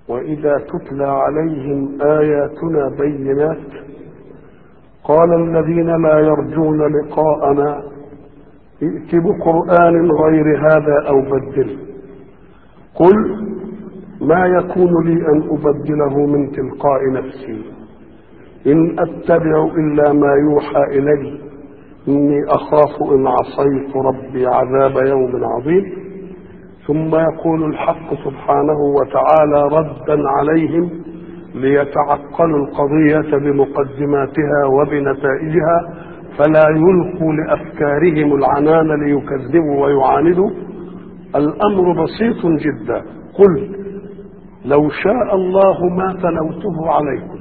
وإذا تتلى عليهم آياتنا بينات قال الذين لا يرجون لقاءنا ائت بقرآن غير هذا أو بدله قل ما يكون لي أن أبدله من تلقاء نفسي إن أتبع إلا ما يوحى إلي إني أخاف إن عصيت ربي عذاب يوم عظيم ثم يقول الحق سبحانه وتعالى ردا عليهم ليتعقلوا القضية بمقدماتها وبنتائجها فلا يلقوا لأفكارهم العنان ليكذبوا ويعاندوا الأمر بسيط جدا قل لو شاء الله ما تلوته عليكم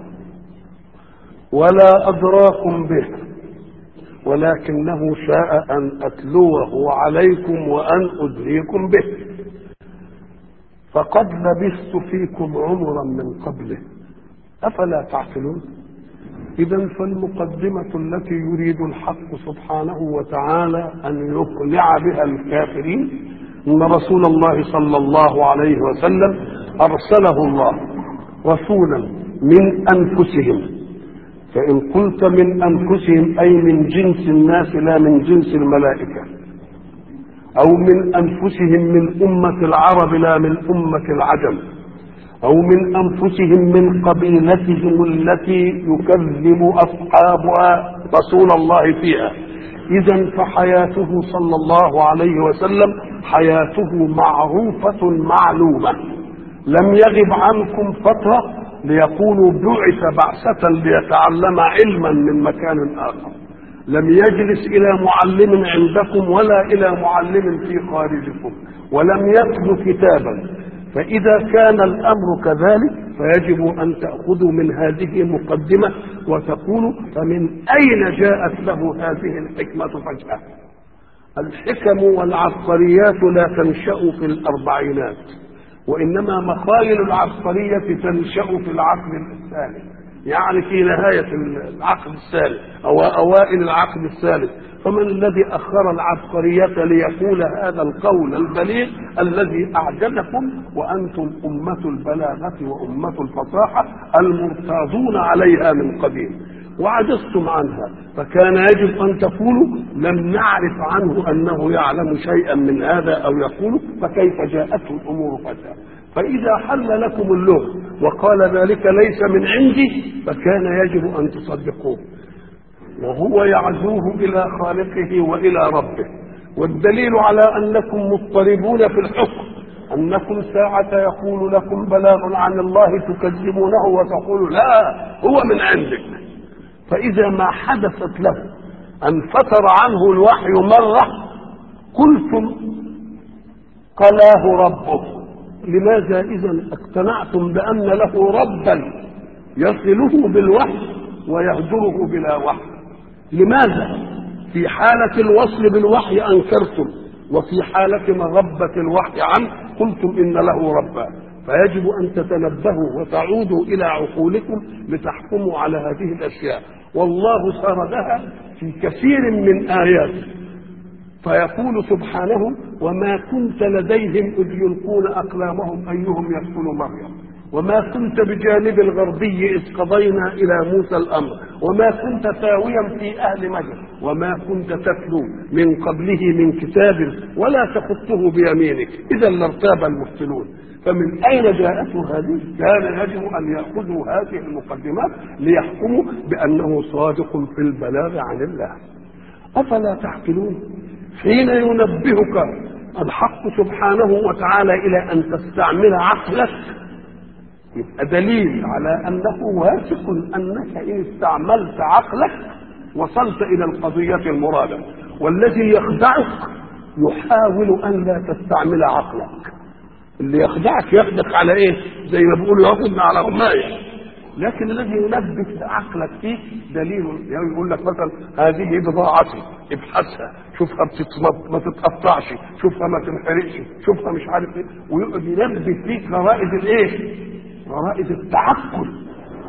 ولا أدراكم به ولكنه شاء أن أتلوه عليكم وأن أدريكم به فقد لبثت فيكم عمرا من قبله أفلا تعقلون إذا فالمقدمة التي يريد الحق سبحانه وتعالى أن يقنع بها الكافرين أن رسول الله صلى الله عليه وسلم أرسله الله رسولا من أنفسهم فإن قلت من أنفسهم أي من جنس الناس لا من جنس الملائكة أو من أنفسهم من أمة العرب لا من أمة العجم أو من أنفسهم من قبيلتهم التي يكذب أصحابها رسول الله فيها إذا فحياته صلى الله عليه وسلم حياته معروفة معلومة لم يغب عنكم فترة ليقولوا بعث بعثة ليتعلم علما من مكان آخر لم يجلس إلى معلم عندكم ولا إلى معلم في خارجكم ولم يتلو كتابا فإذا كان الأمر كذلك فيجب أن تأخذوا من هذه المقدمة وتقولوا فمن أين جاءت له هذه الحكمة فجأة الحكم والعبقريات لا تنشأ في الأربعينات وإنما مخايل العبقرية تنشأ في العقل الثاني يعني في نهاية العقد الثالث أو أوائل العقد الثالث فمن الذي أخر العبقرية ليقول هذا القول البليغ الذي أعجزكم وأنتم أمة البلاغة وأمة الفصاحة المرتاضون عليها من قديم وعجزتم عنها فكان يجب أن تقولوا لم نعرف عنه أنه يعلم شيئا من هذا أو يقول فكيف جاءته الأمور فجأة فإذا حل لكم اللغة وقال ذلك ليس من عندي فكان يجب أن تصدقوه وهو يعزوه إلى خالقه وإلى ربه والدليل على أنكم مضطربون في الحكم أنكم ساعة يقول لكم بلاغ عن الله تكذبونه وتقول لا هو من عندك فإذا ما حدثت له أن فتر عنه الوحي مرة قلتم قلاه ربه لماذا إذا اقتنعتم بأن له ربا يصله بالوحي ويهجره بلا وحي لماذا في حالة الوصل بالوحي أنكرتم وفي حالة مغبة الوحي عنه قلتم إن له ربا فيجب أن تتنبهوا وتعودوا إلى عقولكم لتحكموا على هذه الأشياء والله سردها في كثير من آياته فيقول سبحانه وما كنت لديهم إذ يلقون أقلامهم أيهم يقتل مريم وما كنت بجانب الغربي إذ قضينا إلى موسى الأمر وما كنت ساويا في أهل مدين وما كنت تتلو من قبله من كتاب ولا تخطه بيمينك إذا لارتاب المفتنون فمن أين جاءته هذه؟ كان يجب أن يأخذوا هذه المقدمات ليحكموا بأنه صادق في البلاغ عن الله أفلا تعقلون حين ينبهك الحق سبحانه وتعالى إلى أن تستعمل عقلك يبقى دليل على أنه واثق أنك إن استعملت عقلك وصلت إلى القضية المرادة والذي يخدعك يحاول أن لا تستعمل عقلك اللي يخدعك يخدعك على ايه زي ما بيقولوا ياخدنا على رماية لكن الذي ينبه عقلك فيه دليل يعني يقول لك مثلا هذه بضاعتي ابحثها شوفها بتتمط ما تتقطعش شوفها ما تنحرقش شوفها مش عارف ايه ويقعد ينبه فيك غرائز الايه غرائز التعقل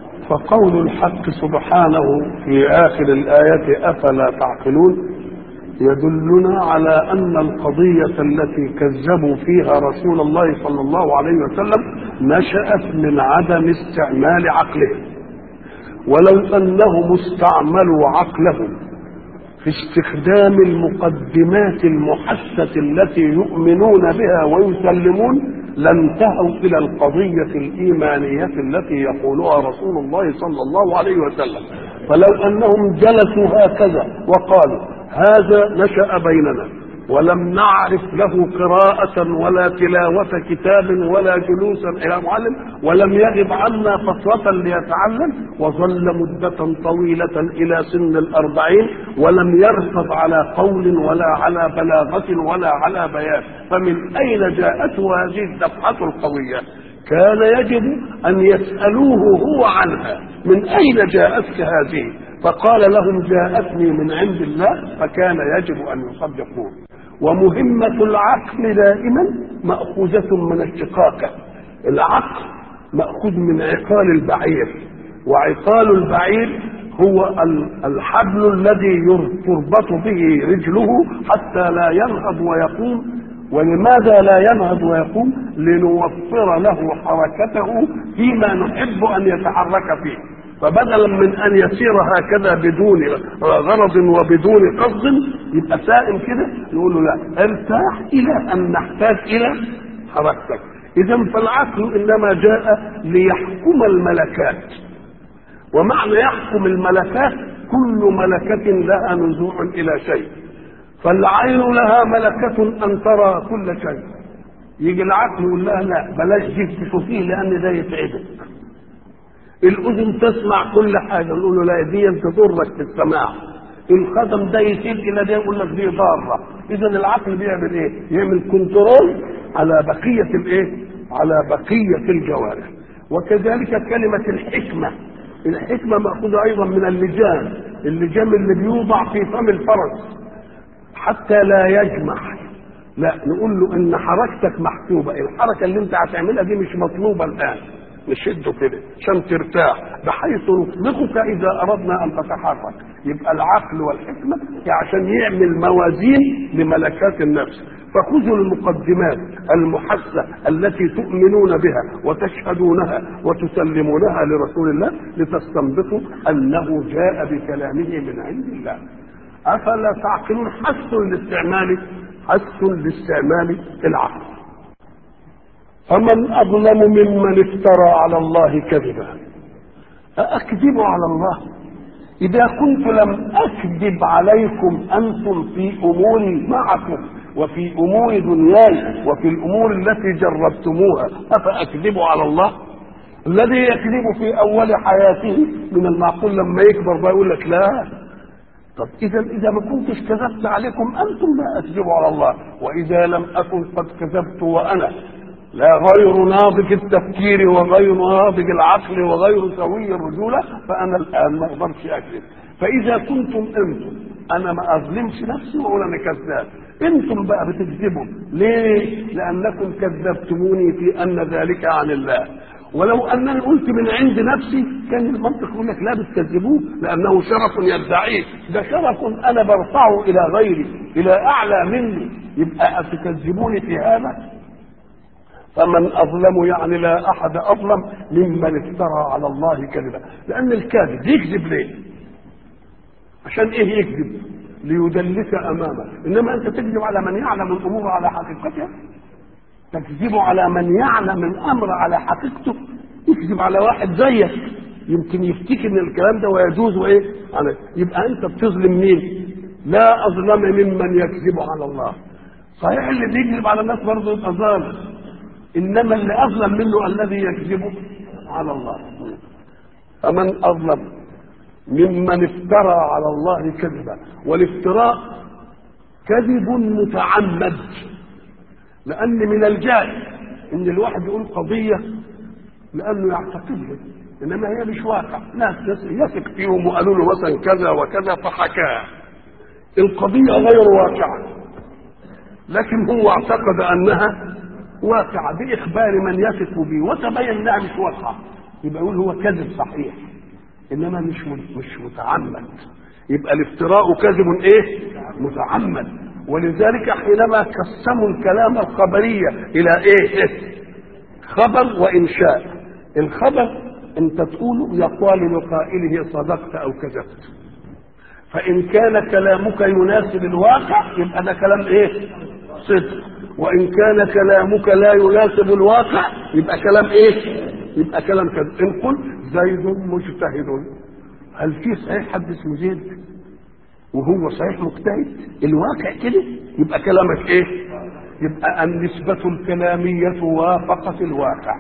فقول الحق سبحانه في اخر الايه افلا تعقلون يدلنا على أن القضية التي كذبوا فيها رسول الله صلى الله عليه وسلم نشأت من عدم استعمال عقلهم ولو أنهم استعملوا عقلهم في استخدام المقدمات المحسة التي يؤمنون بها ويسلمون لانتهوا إلى القضية الإيمانية التي يقولها رسول الله صلى الله عليه وسلم فلو أنهم جلسوا هكذا وقالوا هذا نشأ بيننا ولم نعرف له قراءة ولا تلاوة كتاب ولا جلوسا إلى معلم ولم يغب عنا فترة ليتعلم وظل مدة طويلة إلى سن الأربعين ولم يركض على قول ولا على بلاغة ولا على بيان فمن أين جاءته هذه الدفعة القوية كان يجب أن يسألوه هو عنها من أين جاءتك هذه فقال لهم جاءتني من عند الله فكان يجب أن يصدقوه ومهمة العقل دائما مأخوذة من الشقاقة العقل مأخوذ من عقال البعير وعقال البعير هو الحبل الذي تربط به رجله حتى لا ينهض ويقوم ولماذا لا ينهض ويقوم لنوفر له حركته فيما نحب أن يتحرك فيه فبدلا من ان يسير هكذا بدون غرض وبدون قصد يبقى سائم كده نقول له لا ارتاح الى ان نحتاج الى حركتك اذا فالعقل انما جاء ليحكم الملكات ومعنى يحكم الملكات كل ملكة لها نزوع إلى شيء فالعين لها ملكة أن ترى كل شيء يجي العقل يقول لها لا بلاش دي تشوفيه لأن ده يتعبك الاذن تسمع كل حاجه نقول له لا دي تضرك في السماع القدم ده يسير الى ده يقول لك دي ضاره اذا العقل بيعمل ايه يعمل كنترول على بقيه الايه على بقيه الجوارح وكذلك كلمه الحكمه الحكمه ماخوذه ايضا من اللجام اللجام اللي بيوضع في فم الفرس حتى لا يجمع لا نقول له ان حركتك محسوبه الحركه اللي انت هتعملها دي مش مطلوبه الان نشده كده عشان ترتاح بحيث نطلقك اذا اردنا ان تتحرك يبقى العقل والحكمه عشان يعمل موازين لملكات النفس فخذوا المقدمات المحسة التي تؤمنون بها وتشهدونها وتسلمونها لرسول الله لتستنبطوا أنه جاء بكلامه من عند الله أفلا تعقلون حث لاستعمال حث لاستعمال العقل فمن أظلم ممن افترى على الله كذبا أأكذب على الله إذا كنت لم أكذب عليكم أنتم في أموري معكم وفي أمور دنياي وفي الأمور التي جربتموها أفأكذب على الله الذي يكذب في أول حياته من المعقول لما يكبر بقى يقول لك لا طب إذا إذا ما كنتش كذبت عليكم أنتم لا أكذب على الله وإذا لم أكن قد كذبت وأنا لا غير ناضج التفكير وغير ناضج العقل وغير سوي الرجولة فأنا الآن ما أقدرش أكذب فإذا كنتم أنتم أنا ما أظلمش نفسي وأقول أنا كذاب أنتم بقى بتكذبوا ليه؟ لأنكم كذبتموني في أن ذلك عن الله ولو أنني قلت من عند نفسي كان المنطق يقول لك لا بتكذبوه لأنه شرف يدعيه ده شرف أنا برفعه إلى غيري إلى أعلى مني يبقى أتكذبوني في هذا فمن اظلم يعني لا احد اظلم ممن افترى على الله كذبا لان الكاذب يكذب ليه عشان ايه يكذب ليدلك امامه انما انت تكذب على من يعلم الامور على حقيقتها تكذب على من يعلم الامر على حقيقته يكذب على واحد زيك يمكن يفتكر ان الكلام ده ويجوز وايه على يبقى انت بتظلم مين لا اظلم ممن يكذب على الله صحيح اللي بيكذب على الناس برضه يبقى ظالم انما اللي اظلم منه الذي يكذب على الله فمن اظلم ممن افترى على الله كذبا والافتراء كذب متعمد لان من الجائز ان الواحد يقول قضيه لانه يعتقدها انما هي مش واقع ناس يثق فيهم وقالوا له مثلا كذا وكذا فحكاها القضيه غير واقعه لكن هو اعتقد انها واقعة بإخبار من يثق به وتبين إنها مش واقعة يبقى يقول هو كذب صحيح إنما مش مش متعمد يبقى الافتراء كذب ايه متعمد ولذلك حينما قسموا الكلام الخبرية إلى إيه؟ خبر وإنشاء الخبر أنت تقوله يقال لقائله صدقت أو كذبت فإن كان كلامك يناسب الواقع يبقى ده كلام إيه؟ صدق وإن كان كلامك لا يناسب الواقع يبقى كلام إيه؟ يبقى كلام كذب إن قلت زيد مجتهد هل في صحيح حد اسمه زيد؟ وهو صحيح مجتهد الواقع كده يبقى كلامك ايه يبقى النسبة الكلامية وافقت الواقع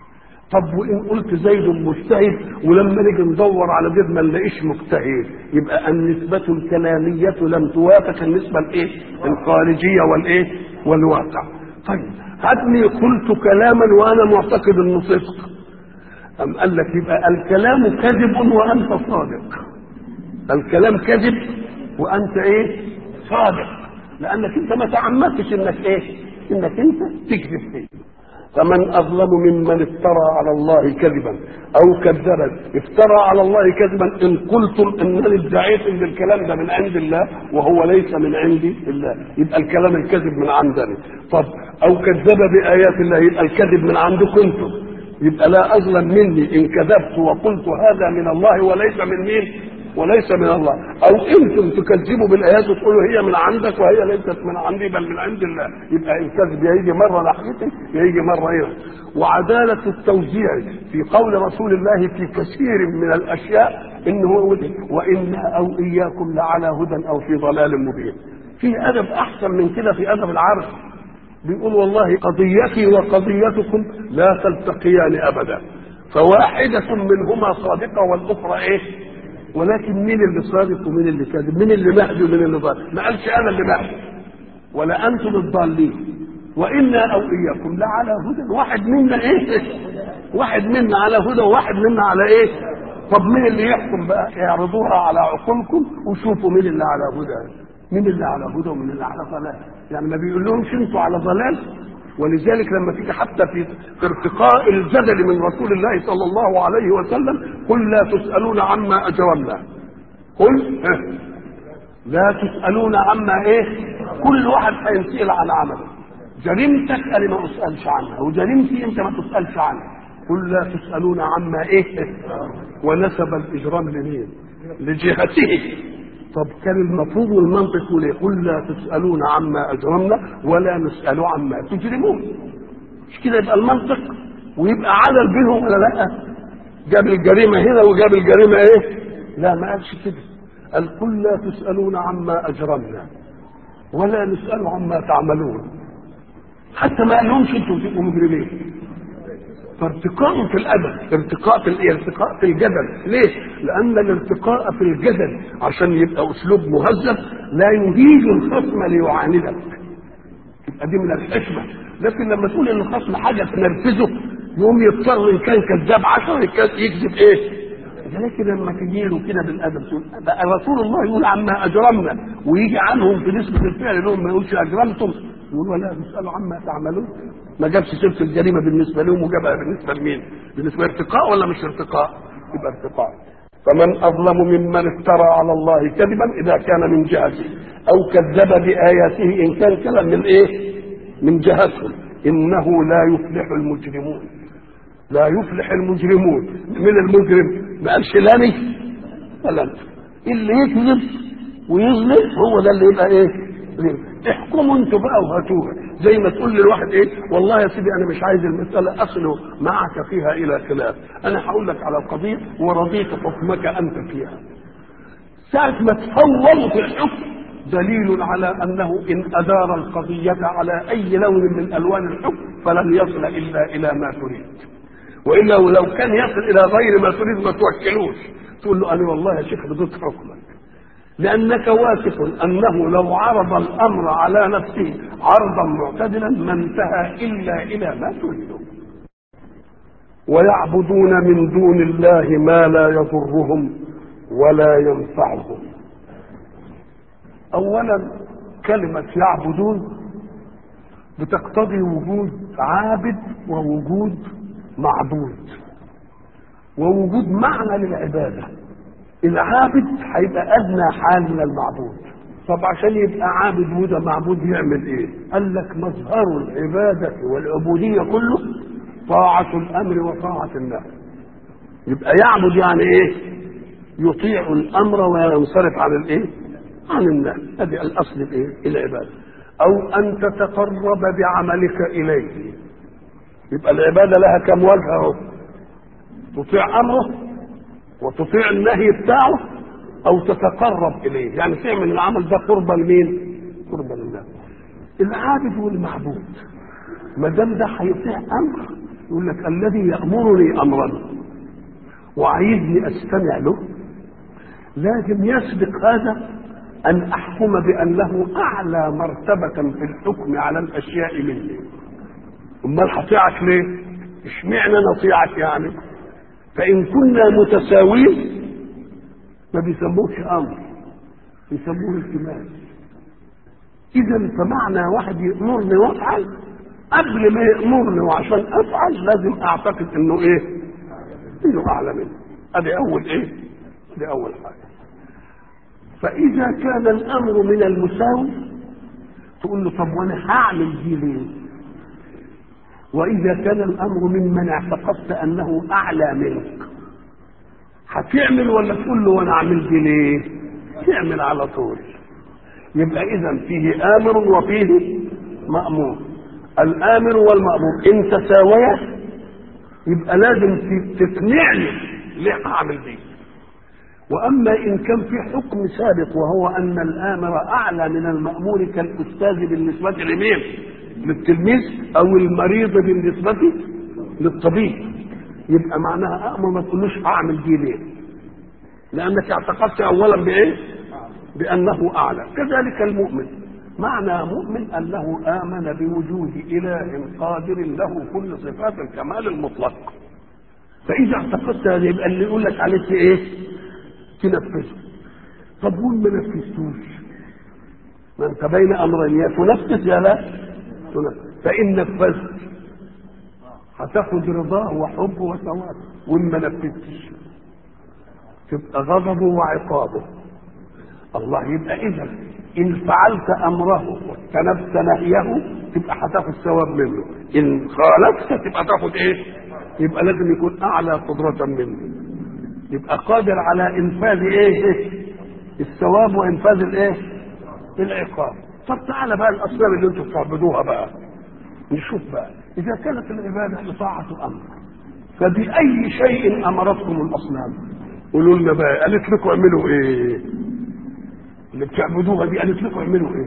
طب وان قلت زيد مجتهد ولما نيجي ندور على زيد ما نلاقيش مجتهد يبقى النسبة الكلامية لم توافق النسبة الايه الخارجية والايه والواقع طيب هاتني قلت كلاما وانا معتقد انه صدق ام قال لك يبقى الكلام كذب وانت صادق الكلام كذب وانت ايه صادق لانك انت ما تعمدتش انك ايه انك انت تكذب فيه فمن اظلم ممن افترى على الله كذبا او كذب افترى على الله كذبا ان قلتم انني ادعيت ان الكلام ده من عند الله وهو ليس من عند الله يبقى الكلام الكذب من عندنا طب او كذب بايات الله يبقى الكذب من عندكم انتم يبقى لا اظلم مني ان كذبت وقلت هذا من الله وليس من مين وليس من الله او انتم تكذبوا بالايات وتقولوا هي من عندك وهي ليست من عندي بل من عند الله يبقى الكذب يجي مره ناحيتي يجي مره هنا وعداله التوزيع في قول رسول الله في كثير من الاشياء انه وانا او اياكم لعلى هدى او في ضلال مبين في ادب احسن من كده في ادب العرض بيقول والله قضيتي وقضيتكم لا تلتقيان ابدا فواحده منهما صادقه والاخرى ايه ولكن مين اللي صادق ومين اللي كاذب مين اللي مهدي ومين اللي ضال ما قالش انا اللي مهدي ولا انتم الضالين وانا او اياكم لعلى هدى واحد منا ايه واحد منا على هدى وواحد منا على ايه طب مين اللي يحكم بقى اعرضوها على عقولكم وشوفوا مين اللي على هدى مين اللي على هدى ومين اللي على ضلال يعني ما بيقول لهمش انتوا على ضلال ولذلك لما تيجي حتى في في ارتقاء الجدل من رسول الله صلى الله عليه وسلم قل لا تسألون عما أجرمنا قل لا تسألون عما ايه كل واحد هينسأل عن عمله جريمتك انا ما اسألش عنها وجريمتي انت ما تسألش عنها قل لا تسألون عما ايه ونسب الإجرام لمين لجهته طب كان المفروض والمنطق يقول ايه؟ قل لا تسالون عما اجرمنا ولا نسال عما تجرمون مش كده يبقى المنطق ويبقى عدل بينهم ولا لا جاب الجريمه هنا وجاب الجريمه ايه لا ما قالش كده قال قل لا تسالون عما اجرمنا ولا نسال عما تعملون حتى ما قالهمش انتوا تبقوا مجرمين فارتقاء في الادب ارتقاء في ارتقاء في الجدل ليه لان الارتقاء في الجدل عشان يبقى اسلوب مهذب لا يهيج الخصم ليعاندك يبقى دي من الحكمه لكن لما تقول ان الخصم حاجه تنرفزه يقوم يضطر ان كان كذاب عشرة يكذب ايه لكن لما تجي له كده بالادب تقول بقى رسول الله يقول عما اجرمنا ويجي عنهم في نسبه الفعل انهم ما يقولش اجرمتم يقول ولا تسالوا عما تعملون ما جابش سيره الجريمه بالنسبه لهم وجابها بالنسبه لمين؟ بالنسبه ارتقاء ولا مش ارتقاء؟ يبقى ارتقاء. فمن اظلم ممن افترى على الله كذبا اذا كان من جهته او كذب باياته ان كان كلام من ايه؟ من جهتهم انه لا يفلح المجرمون. لا يفلح المجرمون من المجرم ما قالش لاني ولا انت اللي يكذب ويظلم هو ده اللي يبقى ايه؟ احكموا انتوا بقى وهاتوها زي ما تقول للواحد ايه والله يا سيدي انا مش عايز المساله اصل معك فيها الى خلاف انا هقول لك على القضيه ورضيت حكمك انت فيها ساعه ما تفوضوا في الحكم دليل على انه ان ادار القضيه على اي لون من الوان الحكم فلن يصل الا الى ما تريد والا لو كان يصل الى غير ما تريد ما توكلوش تقول له انا والله يا شيخ رضيت حكمك لأنك واثق أنه لو عرض الأمر على نفسه عرضا معتدلا ما انتهى إلا إلى ما تريده ويعبدون من دون الله ما لا يضرهم ولا ينفعهم أولا كلمة يعبدون بتقتضي وجود عابد ووجود معبود ووجود معنى للعباده العابد هيبقى ادنى حال من المعبود طب عشان يبقى عابد وده معبود يعمل ايه قال لك مظهر العباده والعبوديه كله طاعه الامر وطاعه النهي يبقى يعبد يعني ايه يطيع الامر وينصرف عن الايه عن النهي هذه الاصل الايه العباده او ان تتقرب بعملك اليه يبقى العباده لها كم وجه اهو تطيع امره وتطيع النهي بتاعه او تتقرب اليه يعني تعمل العمل ده قربا لمين قربا لله العابد والمعبود ما دام ده هيطيع امر يقول لك الذي يامرني امرا وعايزني استمع له لازم يسبق هذا ان احكم بانه اعلى مرتبه في الحكم على الاشياء مني امال هطيعك ليه اشمعنى نطيعك يعني فان كنا متساوين ما بيسموهش امر بيسموه التماس اذا فمعنى واحد يامرني وافعل قبل ما يامرني وعشان افعل لازم اعتقد انه ايه انه اعلى منه ادي اول ايه دي اول حاجه فاذا كان الامر من المساوي تقول له طب وانا هعمل دي ليه واذا كان الامر ممن اعتقدت انه اعلى منك هتعمل ولا تقول له وانا اعمل دي ليه تعمل على طول يبقى اذا فيه امر وفيه مامور الامر والمامور ان تساويا يبقى لازم تقنعني ليه هعمل دي واما ان كان في حكم سابق وهو ان الامر اعلى من المامور كالاستاذ بالنسبه لمين للتلميذ او المريض بالنسبه للطبيب يبقى معناها امر ما تقولوش اعمل دي ليه لانك اعتقدت اولا بايه بانه اعلى كذلك المؤمن معنى مؤمن انه امن بوجود اله قادر له كل صفات الكمال المطلق فاذا اعتقدت هذا يبقى اللي يقول لك عليك ايه تنفذه طب وين ما نفذتوش ما انت بين امرين يا تنفذ يا لا تنفذ فان نفذت هتاخد رضاه وحبه وثوابه وان ما نفذتش تبقى غضبه وعقابه الله يبقى اذا ان فعلت امره واجتنبت نهيه تبقى هتاخد ثواب منه ان خالفت تبقى تاخد ايه يبقى لازم يكون اعلى قدره منه يبقى قادر على انفاذ ايه الثواب وانفاذ الايه العقاب طب تعالى بقى الاصنام اللي انتم بتعبدوها بقى نشوف بقى اذا كانت العباده طاعه امر فباي شيء امرتكم الاصنام قولوا لنا بقى قالت لكم اعملوا ايه اللي بتعبدوها دي قالت لكم اعملوا ايه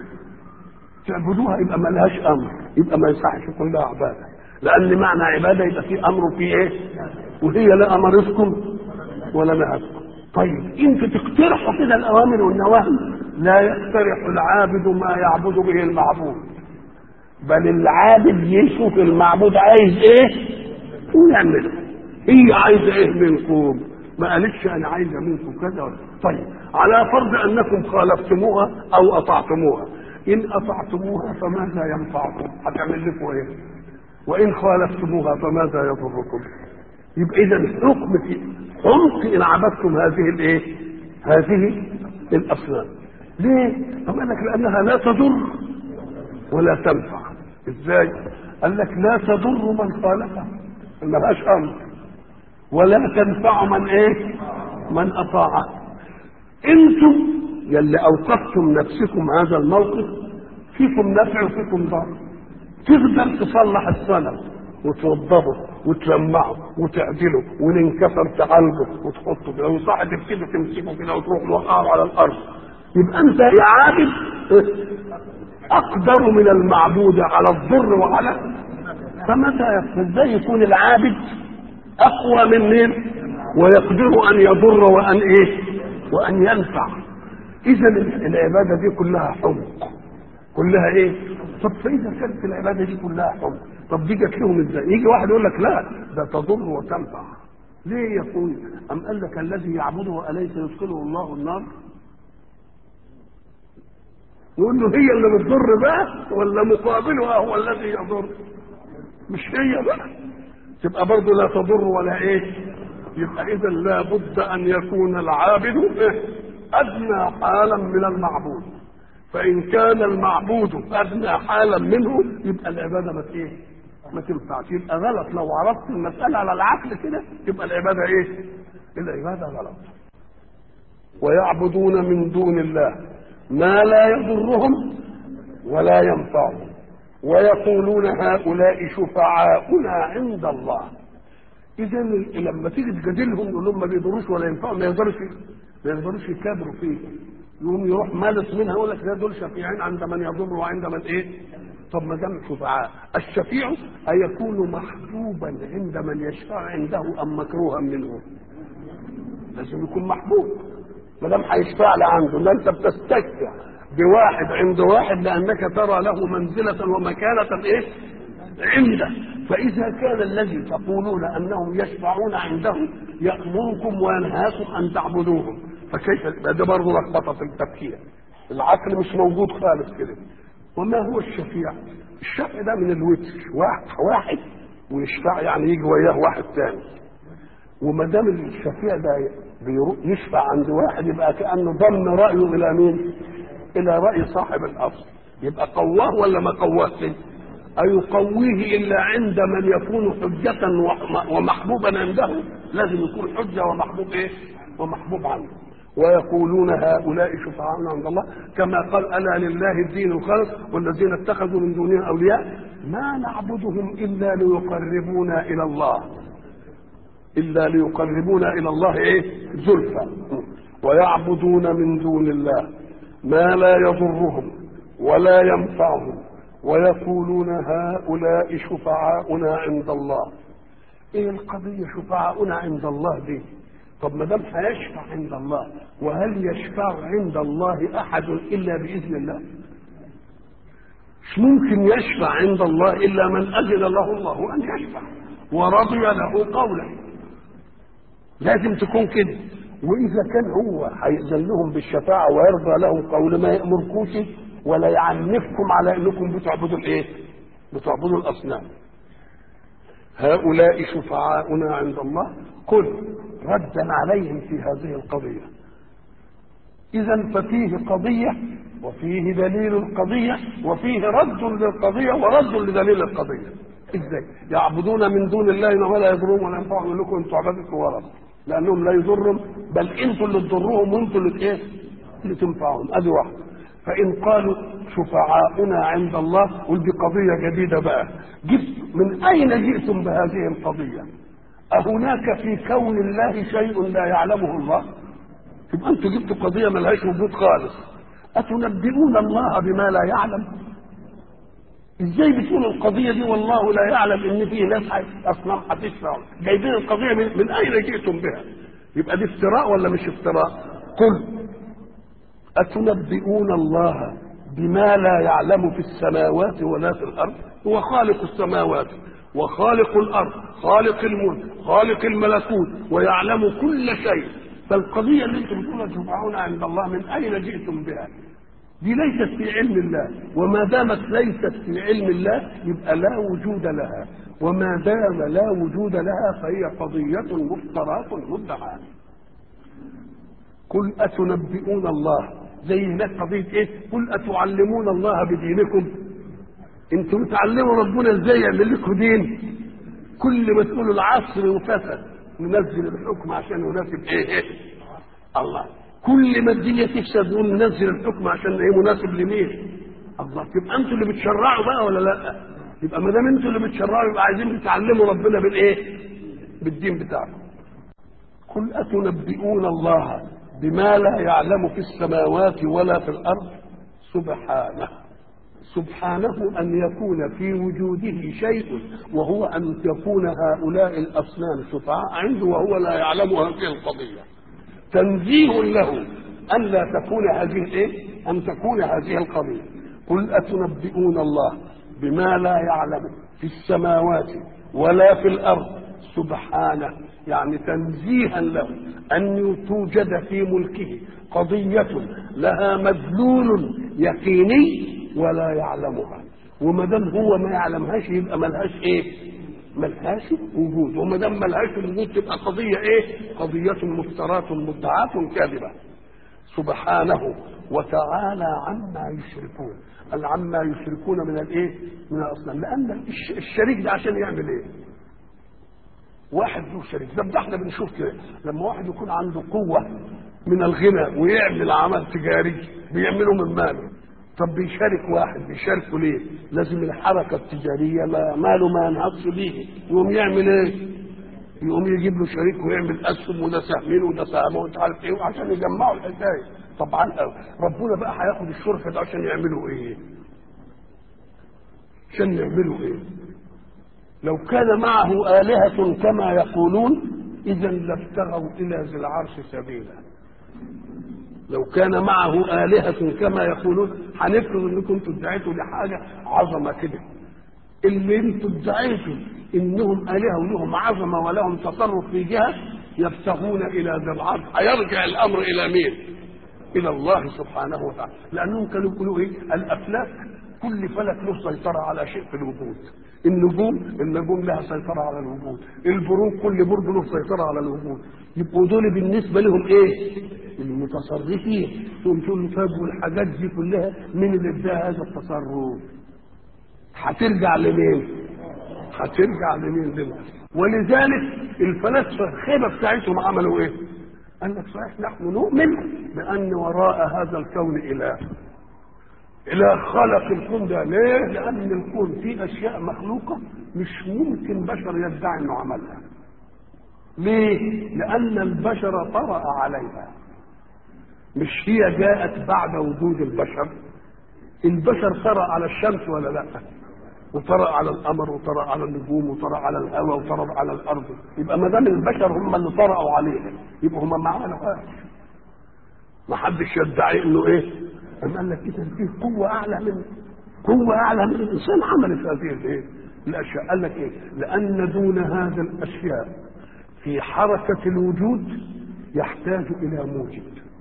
تعبدوها يبقى ما لهاش امر يبقى ما يصحش كلها عباده لان معنى عباده يبقى في امر وفي ايه وهي لا امرتكم ولا نهتكم طيب انتوا تقترحوا كده الاوامر والنواهي لا يقترح العابد ما يعبد به المعبود بل العابد يشوف المعبود عايز ايه ويعمله هي عايزه ايه منكم ما قالتش انا عايزه منكم كذا ولا طيب على فرض انكم خالفتموها او اطعتموها ان اطعتموها فماذا ينفعكم هتعمل لكم ايه وان خالفتموها فماذا يضركم يبقى اذا حكم في عمق ان عبدتم هذه الايه هذه الاصنام ليه طب قال لك لانها لا تضر ولا تنفع ازاي قال لك لا تضر من خالفها ما لهاش امر ولا تنفع من ايه من اطاعه انتم يلي اوقفتم نفسكم هذا الموقف فيكم نفع وفيكم ضر تقدر تصلح الصنم وتوضبه وتلمعه وتعدله وان انكسر تعالجه وتحطه كده وصاحب كده تمسكه كده وتروح موقعه على الارض يبقى انت يا عابد اقدر من المعبود على الضر وعلى فمتى ازاي يكون العابد اقوى من مين ويقدر ان يضر وان ايه وان ينفع اذا العباده دي كلها حمق كلها ايه طب فاذا كانت العباده دي كلها حمق طب دي جت لهم ازاي يجي واحد يقول لك لا ده تضر وتنفع ليه يقول ام قال لك الذي يعبده اليس يدخله الله النار يقول له هي اللي بتضر بقى ولا مقابلها هو الذي يضر مش هي بقى تبقى برضه لا تضر ولا ايه يبقى اذا لابد ان يكون العابد ادنى حالا من المعبود فان كان المعبود ادنى حالا منه يبقى العباده ما ايه ما تنفعش يبقى غلط لو عرضت المساله على العقل كده يبقى العباده ايه العباده غلط ويعبدون من دون الله ما لا يضرهم ولا ينفعهم ويقولون هؤلاء شفعاؤنا عند الله اذا لما تيجي تجادلهم يقول لهم ما بيضروش ولا ينفعهم ما يقدروش ما يقدروش يكابروا فيه يقوم يروح مالس منها يقول لك لا دول شفيعين عند من يضر وعند من ايه طب ما دام شفعاء الشفيع أيكون محبوبا عند من يشفع عنده ام مكروها منه لازم يكون محبوب ما دام هيشفع لي عنده لا انت بتستشفع بواحد عند واحد لانك ترى له منزله ومكانه ايه عنده فاذا كان الذي تقولون انهم يشفعون عنده يامركم وينهاكم ان تعبدوهم فكيف ده برضه لخبطه في التفكير العقل مش موجود خالص كده وما هو الشفيع الشفع ده من الوتر واحد واحد ويشفع يعني يجي وياه واحد ثاني وما دام الشفيع ده يشفع عند واحد يبقى كانه ضم رايه الى مين؟ الى راي صاحب الاصل يبقى قواه ولا ما قواهش؟ أيقويه إلا عند من يكون حجة ومحبوبا عنده لازم يكون حجة ومحبوب إيه؟ ومحبوب عنه ويقولون هؤلاء شفعاؤنا عند الله كما قال ألا لله الدين الخالص والذين اتخذوا من دونه أولياء ما نعبدهم إلا ليقربونا إلى الله إلا ليقربونا إلى الله إيه؟ زلفى ويعبدون من دون الله ما لا يضرهم ولا ينفعهم ويقولون هؤلاء شفعاؤنا عند الله ايه القضية شفعاؤنا عند الله دي طب ما دام هيشفع عند الله وهل يشفع عند الله احد الا باذن الله مش ممكن يشفع عند الله الا من اذن له الله ان يشفع ورضي له قولا لازم تكون كده واذا كان هو هيأذن لهم بالشفاعه ويرضى لهم قول ما يامركوش ولا يعنفكم على انكم بتعبدوا الايه؟ بتعبدوا الاصنام. هؤلاء شفعاؤنا عند الله قل ردا عليهم في هذه القضيه. اذا ففيه قضيه وفيه دليل القضيه وفيه رد للقضيه ورد لدليل القضيه. ازاي؟ يعبدون من دون الله ولا يضرون ولا ينفعون يقول لكم انتم عبادتكم ورث لانهم لا يضرهم بل انتم اللي تضروهم وانتم اللي ايه؟ اللي تنفعهم ادي واحده. فإن قالوا شفعاؤنا عند الله قل دي قضية جديدة بقى جبت من أين جئتم بهذه القضية أهناك في كون الله شيء لا يعلمه الله يبقى أنتوا جبتوا قضية ملهاش وجود خالص أتنبئون الله بما لا يعلم ازاي بتقولوا القضيه دي والله لا يعلم ان في ناس اصنام هتشفع جايبين القضيه من, من اين جئتم بها يبقى دي افتراء ولا مش افتراء قل أتنبئون الله بما لا يعلم في السماوات ولا في الأرض هو خالق السماوات وخالق الأرض خالق الملك خالق الملكوت ويعلم كل شيء فالقضية اللي انتم بتقولوا تشفعون عند الله من أين جئتم بها دي ليست في علم الله وما دامت ليست في علم الله يبقى لا وجود لها وما دام لا وجود لها فهي قضية مفترات مدعاة قل أتنبئون الله زي هناك قضية إيه؟ قل أتعلمون الله بدينكم أنتم تعلموا ربنا إزاي يعمل لكم دين كل ما تقولوا العصر وفسد ننزل الحكم عشان يناسب إيه, إيه؟ الله كل ما الدنيا تفسد نقول ننزل الحكم عشان إيه مناسب لمين الله تبقى أنتوا اللي بتشرعوا بقى ولا لا يبقى ما دام أنتوا اللي بتشرعوا يبقى عايزين تتعلموا ربنا بالإيه بالدين بتاعكم قل أتنبئون الله بما لا يعلم في السماوات ولا في الارض سبحانه سبحانه ان يكون في وجوده شيء وهو ان يكون هؤلاء الاصنام شفعاء عنده وهو لا يعلم هذه القضيه تنزيه له ان لا تكون هذه الايه ان تكون هذه القضيه قل اتنبئون الله بما لا يعلم في السماوات ولا في الارض سبحانه يعني تنزيها له ان توجد في ملكه قضيه لها مدلول يقيني ولا يعلمها وما دام هو ما يعلمهاش يبقى ملهاش ايه ملهاش وجود وما دام ملهاش وجود تبقى قضيه ايه؟ قضيه مفترات مدعاة كاذبه سبحانه وتعالى عما يشركون قال عما يشركون من الايه؟ من الاصنام لان الش- الشريك ده عشان يعمل ايه؟ واحد له شريك ده ده احنا بنشوف كده لما واحد يكون عنده قوه من الغنى ويعمل عمل تجاري بيعمله من ماله طب بيشارك واحد بيشاركه ليه؟ لازم الحركه التجاريه ما ماله ما ينهضش بيه يقوم يعمل ايه؟ يقوم يجيب له شريك ويعمل اسهم وده سهمين وده سهم ومش عارف ايه عشان يجمعوا الحكايه طبعا ربنا بقى هياخد الشركه ده عشان يعملوا ايه؟ عشان يعملوا ايه؟ لو كان معه آلهة كما يقولون إذا لابتغوا إلى ذي العرش سبيلا لو كان معه آلهة كما يقولون هنفرض انكم انتوا ادعيتوا لحاجة عظمة كده اللي انتوا ادعيتوا انهم آلهة ولهم عظمة ولهم تصرف في جهة يبتغون إلى ذي العرش هيرجع الأمر إلى مين؟ إلى الله سبحانه وتعالى لأنهم كانوا يقولوا إيه؟ الأفلاك كل فلك له سيطرة على شيء في الوجود النجوم النجوم لها سيطرة على الوجود البروج كل برج له سيطرة على الوجود يبقوا دول بالنسبة لهم ايه المتصرفين تقوم تقول له طيب والحاجات دي كلها مين اللي اداها هذا التصرف هترجع لمين هترجع لمين لمين ولذلك الفلاسفة الخيبة بتاعتهم عملوا ايه قال لك صحيح نحن نؤمن بأن وراء هذا الكون إله إله خلق الكون ده ليه؟ لأن الكون فيه أشياء مخلوقة مش ممكن بشر يدعي إنه عملها. ليه؟ لأن البشر طرأ عليها. مش هي جاءت بعد وجود البشر. البشر طرأ على الشمس ولا لأ؟ وطرأ على القمر وطرأ على النجوم وطرأ على الهواء وطرأ على الأرض. يبقى ما دام البشر هم اللي طرأوا عليها يبقى هم معانا ما حدش يدعي انه ايه؟ أم قال لك إذا فيه قوة أعلى من قوة أعلى من الإنسان عملت هذه الإيه؟ الأشياء قال لك إيه؟ لأن دون هذا الأشياء في حركة الوجود يحتاج إلى موجد.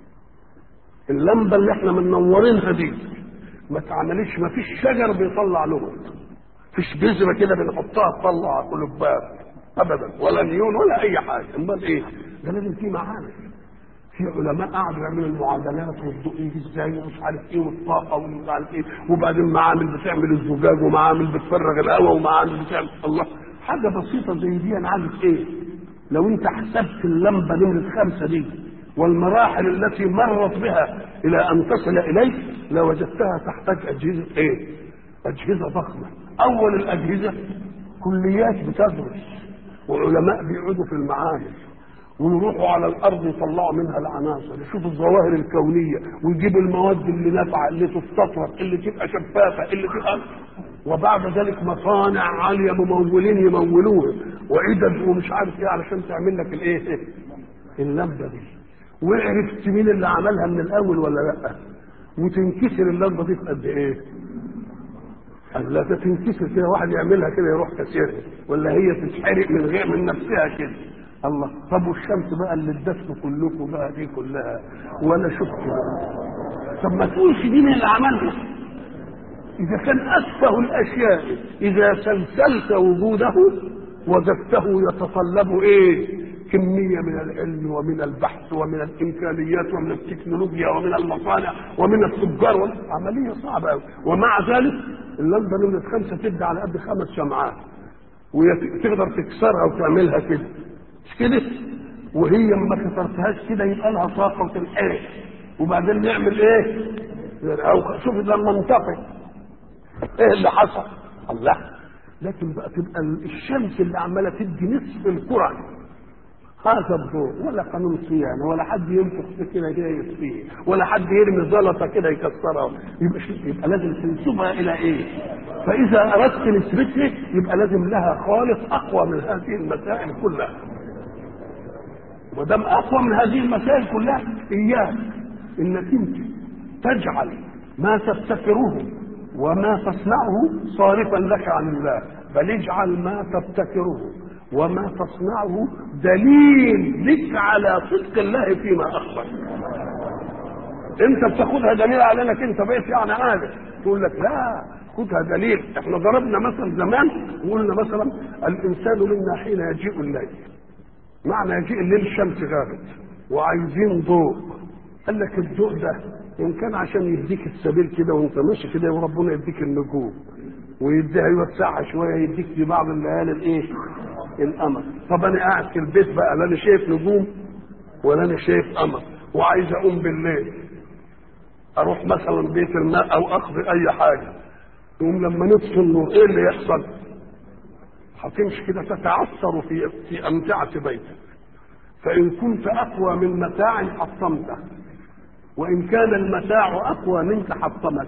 اللمبة اللي احنا منورينها دي ما اتعملش ما فيش شجر بيطلع لون. فيش بذرة كده بنحطها تطلع قلوبات أبدا ولا نيون ولا أي حاجة، أمال إيه؟ ده لازم في معامل. في علماء قعدوا يعملوا المعادلات والضوء يجي ازاي ومش عارف ايه والطاقه ومش عارف ايه وبعدين معامل بتعمل الزجاج ومعامل بتفرغ الهواء ومعامل بتعمل الله حاجه بسيطه زي دي انا عارف ايه لو انت حسبت اللمبه نمره خمسه دي والمراحل التي مرت بها الى ان تصل اليك لوجدتها تحتاج اجهزه ايه؟ اجهزه ضخمه اول الاجهزه كليات بتدرس وعلماء بيقعدوا في المعامل ويروحوا على الارض يطلعوا منها العناصر يشوفوا الظواهر الكونيه ويجيبوا المواد اللي نافعه اللي تستطرد اللي تبقى شفافه اللي تبقى وبعد ذلك مصانع عاليه ممولين يمولوها وعدد ومش عارف ايه علشان تعمل لك الايه اللمبه دي وعرفت مين اللي عملها من الاول ولا لا وتنكسر اللمبه دي في قد ايه قال لا تنكسر كده واحد يعملها كده يروح كسرها ولا هي تتحرق من غير من نفسها كده الله طب والشمس بقى اللي ادتكم كلكم بقى دي كلها ولا شفتوا طب ما تقولش دي مين اللي عملها اذا كان اسفه الاشياء اذا سلسلت وجوده وجدته يتطلب ايه كمية من العلم ومن البحث ومن الإمكانيات ومن التكنولوجيا ومن المصانع ومن التجار عملية صعبة أوي ومع ذلك اللمبة نمرة خمسة تدي على قد خمس شمعات وتقدر تكسرها وتعملها كده مش كده وهي ما كسرتهاش كده يبقى لها طاقه وتنحرق وبعدين نعمل ايه او شوف لما انطفي ايه اللي حصل الله لكن بقى تبقى الشمس اللي عماله تدي نصف الكره هذا الضوء ولا قانون صيانه ولا حد ينفخ في كده كده يطفيه ولا حد يرمي زلطه كده يكسرها يبقى يبقى لازم تنسبها الى ايه؟ فاذا اردت نسبتها يبقى لازم لها خالق اقوى من هذه المسائل كلها ودام اقوى من هذه المسائل كلها اياك انك انت تجعل ما تبتكره وما تصنعه صارفا لك عن الله بل اجعل ما تبتكره وما تصنعه دليل لك على صدق الله فيما اخبر انت بتاخدها دليل على انك انت بقيت يعني عارف تقول لك لا خدها دليل احنا ضربنا مثل زمان وقلنا مثلا الانسان منا حين يجيء الليل معنى يجيء الليل الشمس غابت وعايزين ضوء قال لك الضوء ده ان كان عشان يديك السبيل كده وانت ماشي كده وربنا يديك النجوم ويديها يوسعها شويه يديك في بعض الليالي الايه؟ القمر طب انا قاعد في البيت بقى لا انا شايف نجوم ولا انا شايف قمر وعايز اقوم بالليل اروح مثلا بيت الماء او اقضي اي حاجه يقوم لما نطفي النور ايه اللي يحصل؟ هتمشي كده تتعثر في في امتعه بيتك فان كنت اقوى من متاع حطمته وان كان المتاع اقوى منك حطمك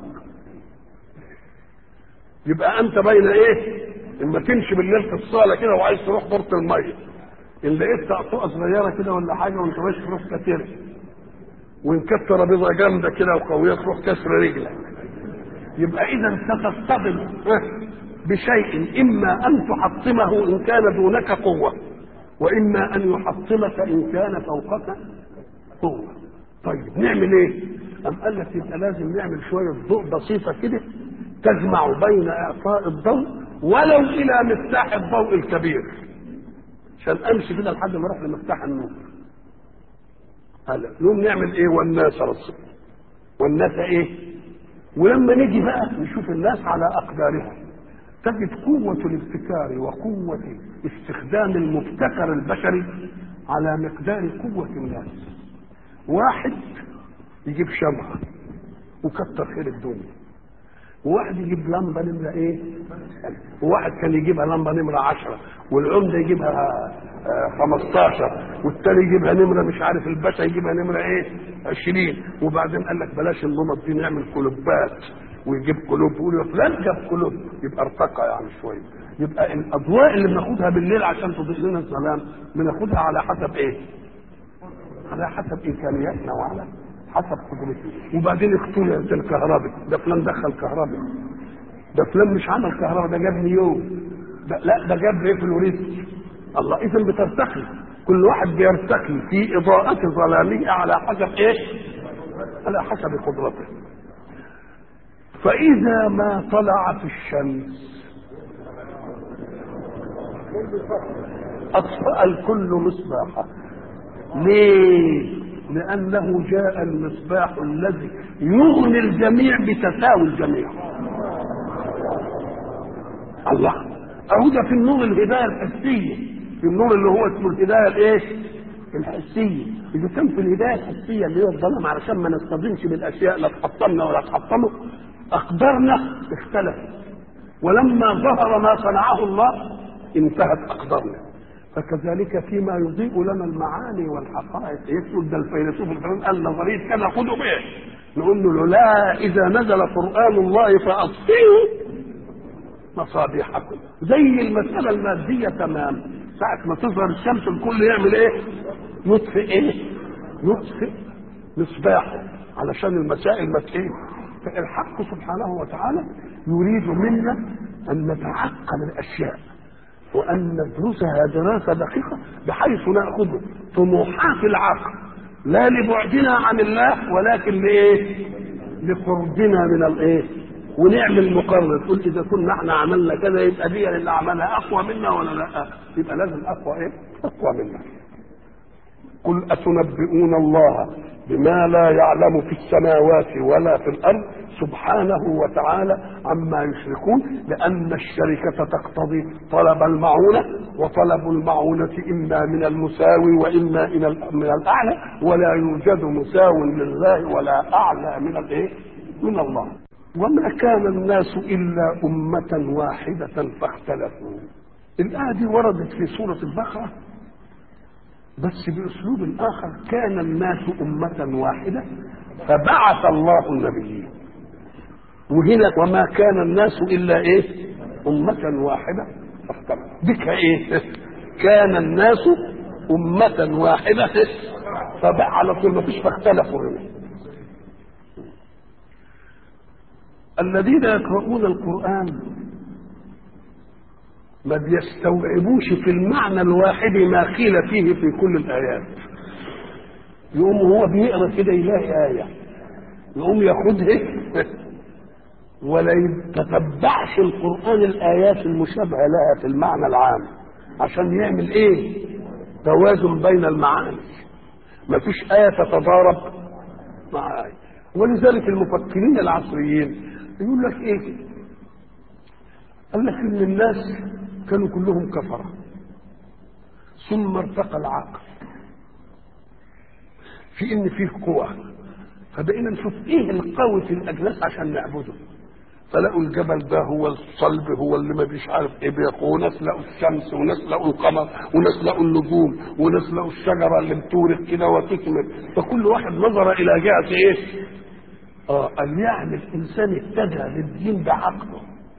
يبقى انت بين ايه اما تمشي بالليل في الصاله كده وعايز تروح دورة الميه ان لقيت طقطقه صغيره كده ولا حاجه وانت ماشي تروح كتير وان كانت ترابيزه جامده كده وقويه تروح كسر رجلك يبقى اذا ستصطدم بشيء اما ان تحطمه ان كان دونك قوه واما ان يحطمك ان كان فوقك قوه طيب نعمل ايه ام قال لك يبقى لازم نعمل شويه ضوء بسيطه كده تجمع بين اعطاء الضوء ولو الى مفتاح الضوء الكبير عشان امشي كده لحد ما اروح لمفتاح النور هلا نقوم نعمل ايه والناس رسل والناس ايه ولما نيجي بقى نشوف الناس على اقدارها تجد قوة الابتكار وقوة استخدام المبتكر البشري على مقدار قوة الناس واحد يجيب شمعة وكتر خير الدنيا وواحد يجيب لمبه نمره ايه؟ وواحد كان يجيبها لمبه نمره 10 والعمده يجيبها آه 15 والتاني يجيبها نمره مش عارف الباشا يجيبها نمره ايه؟ 20 وبعدين قال لك بلاش النمط دي نعمل كلوبات ويجيب كلوب يقول يا فلان جاب كلوب يبقى ارتقى يعني شويه يبقى الاضواء اللي بناخدها بالليل عشان تضيء لنا الظلام بناخدها على حسب ايه؟ على حسب امكانياتنا وعلى حسب قدرته وبعدين اختلفت الكهرباء ده فلان دخل كهرباء ده فلان مش عمل كهرباء ده جاب نيوم ده لا ده جاب ايه فلوريست الله اذا بترتقي كل واحد بيرتقي في اضاءة ظلامية على حسب ايه؟ على حسب قدرته فإذا ما طلعت الشمس أطفأ الكل مصباحه ليه؟ لأنه جاء المصباح الذي يغني الجميع بتساوي الجميع الله أهو ده في النور الهداية الحسية في النور اللي هو اسمه الهداية الايه؟ الحسية إذا كان في الهداية الحسية اللي هي الظلام علشان ما نصطدمش بالأشياء لا تحطمنا ولا تحطمه أقدارنا اختلفت ولما ظهر ما صنعه الله انتهت أقدارنا فكذلك فيما يضيء لنا المعاني والحقائق يقول ده الفيلسوف الفلان قال نظريه كذا خذوا به نقول له لا اذا نزل قران الله فاطفئوا مصابيحكم زي المساله الماديه تمام ساعه ما تظهر الشمس الكل يعمل ايه؟ يطفئ ايه؟ يطفئ مصباحه علشان المسائل ما ايه؟ فالحق سبحانه وتعالى يريد منا ان نتعقل الاشياء وأن ندرسها دراسة دقيقة بحيث نأخذ طموحات العقل لا لبعدنا عن الله ولكن لإيه؟ لقربنا من الإيه؟ ونعمل مقرر تقول إذا كنا احنا عملنا كذا يبقى دي اللي عملها أقوى منا ولا لا؟ يبقى لازم أقوى إيه؟ أقوى منا. قل أتنبئون الله بما لا يعلم في السماوات ولا في الأرض سبحانه وتعالى عما يشركون لأن الشركة تقتضي طلب المعونة وطلب المعونة إما من المساوي وإما من الأعلى ولا يوجد مساو لله ولا أعلى من الإيه؟ من الله وما كان الناس إلا أمة واحدة فاختلفوا الآية دي وردت في سورة البقرة بس بأسلوب آخر كان الناس أمة واحدة فبعث الله النبيين وهنا وما كان الناس إلا إيه أمة واحدة فاختلفوا بك إيه كان الناس أمة واحدة فبقى على طول ما فيش فاختلفوا هنا الذين يقرؤون القرآن ما بيستوعبوش في المعنى الواحد ما قيل فيه في كل الآيات يقوم هو بيقرا كده يلاقي آية يقوم ياخدها ولا يتتبعش القرآن الآيات المشابهة لها في المعنى العام عشان يعمل إيه؟ توازن بين المعاني ما فيش آية تتضارب مع آية ولذلك المفكرين العصريين يقول لك إيه؟ قال لك إن الناس كانوا كلهم كفرة ثم ارتقى العقل في إن فيه قوة فبقينا نشوف إيه القوي في الأجناس عشان نعبده فلقوا الجبل ده هو الصلب هو اللي ما فيش عارف ايه بيقوا وناس لقوا الشمس وناس لقوا القمر وناس لقوا النجوم وناس لقوا الشجره اللي بتورق كده وتكمل فكل واحد نظر الى جهه ايه؟ اه قال يعني الانسان اهتدى للدين بعقله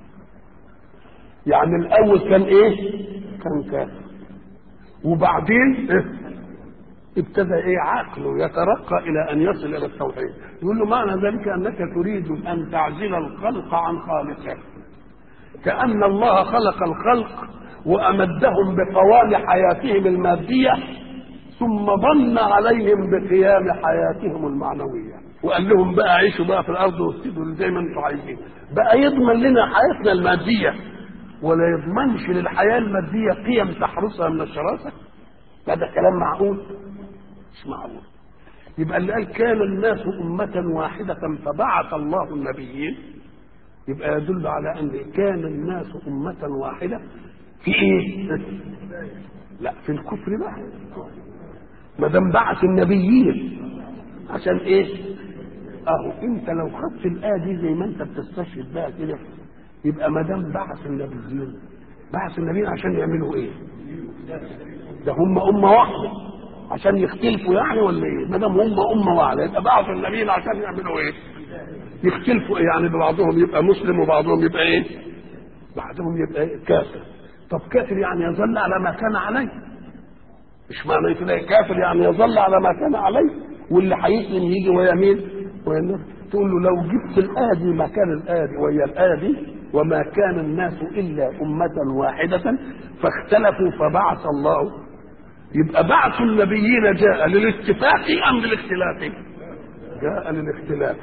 يعني الاول كان ايه؟ كان كافر وبعدين إيه؟ ابتدى ايه عقله يترقى الى ان يصل الى التوحيد يقول له معنى ذلك انك تريد ان تعزل الخلق عن خالقه كان الله خلق الخلق وامدهم بقوام حياتهم الماديه ثم ضن عليهم بقيام حياتهم المعنويه وقال لهم بقى عيشوا بقى في الارض واسجدوا زي ما انتم عايزين بقى يضمن لنا حياتنا الماديه ولا يضمنش للحياه الماديه قيم تحرسها من الشراسه هذا كلام معقول مش معقول يبقى اللي قال كان الناس أمة واحدة فبعث الله النبيين يبقى يدل على أن كان الناس أمة واحدة في إيه؟ لا في الكفر بقى ما دام بعث النبيين عشان إيه؟ أهو أنت لو خدت الآية دي زي ما أنت بتستشهد بقى كده يبقى ما دام بعث النبيين بعث النبيين عشان يعملوا إيه؟ ده هم أمة واحدة عشان يختلفوا يعني ولا ايه؟ ما دام هم امه واحده يبقى بعض النبيين عشان يعملوا ايه؟ يختلفوا يعني بعضهم يبقى مسلم وبعضهم يبقى ايه؟ بعضهم يبقى إيه؟ كافر. طب كافر يعني يظل على ما كان عليه. مش معنى كده كافر يعني يظل على ما كان عليه واللي هيسلم يجي ويا مين؟ ويا الناس تقول له لو جبت الايه دي مكان الايه دي ويا الايه دي وما كان الناس الا امه واحده فاختلفوا فبعث الله يبقى بعث النبيين جاء للاتفاق ام للاختلاف جاء للاختلاف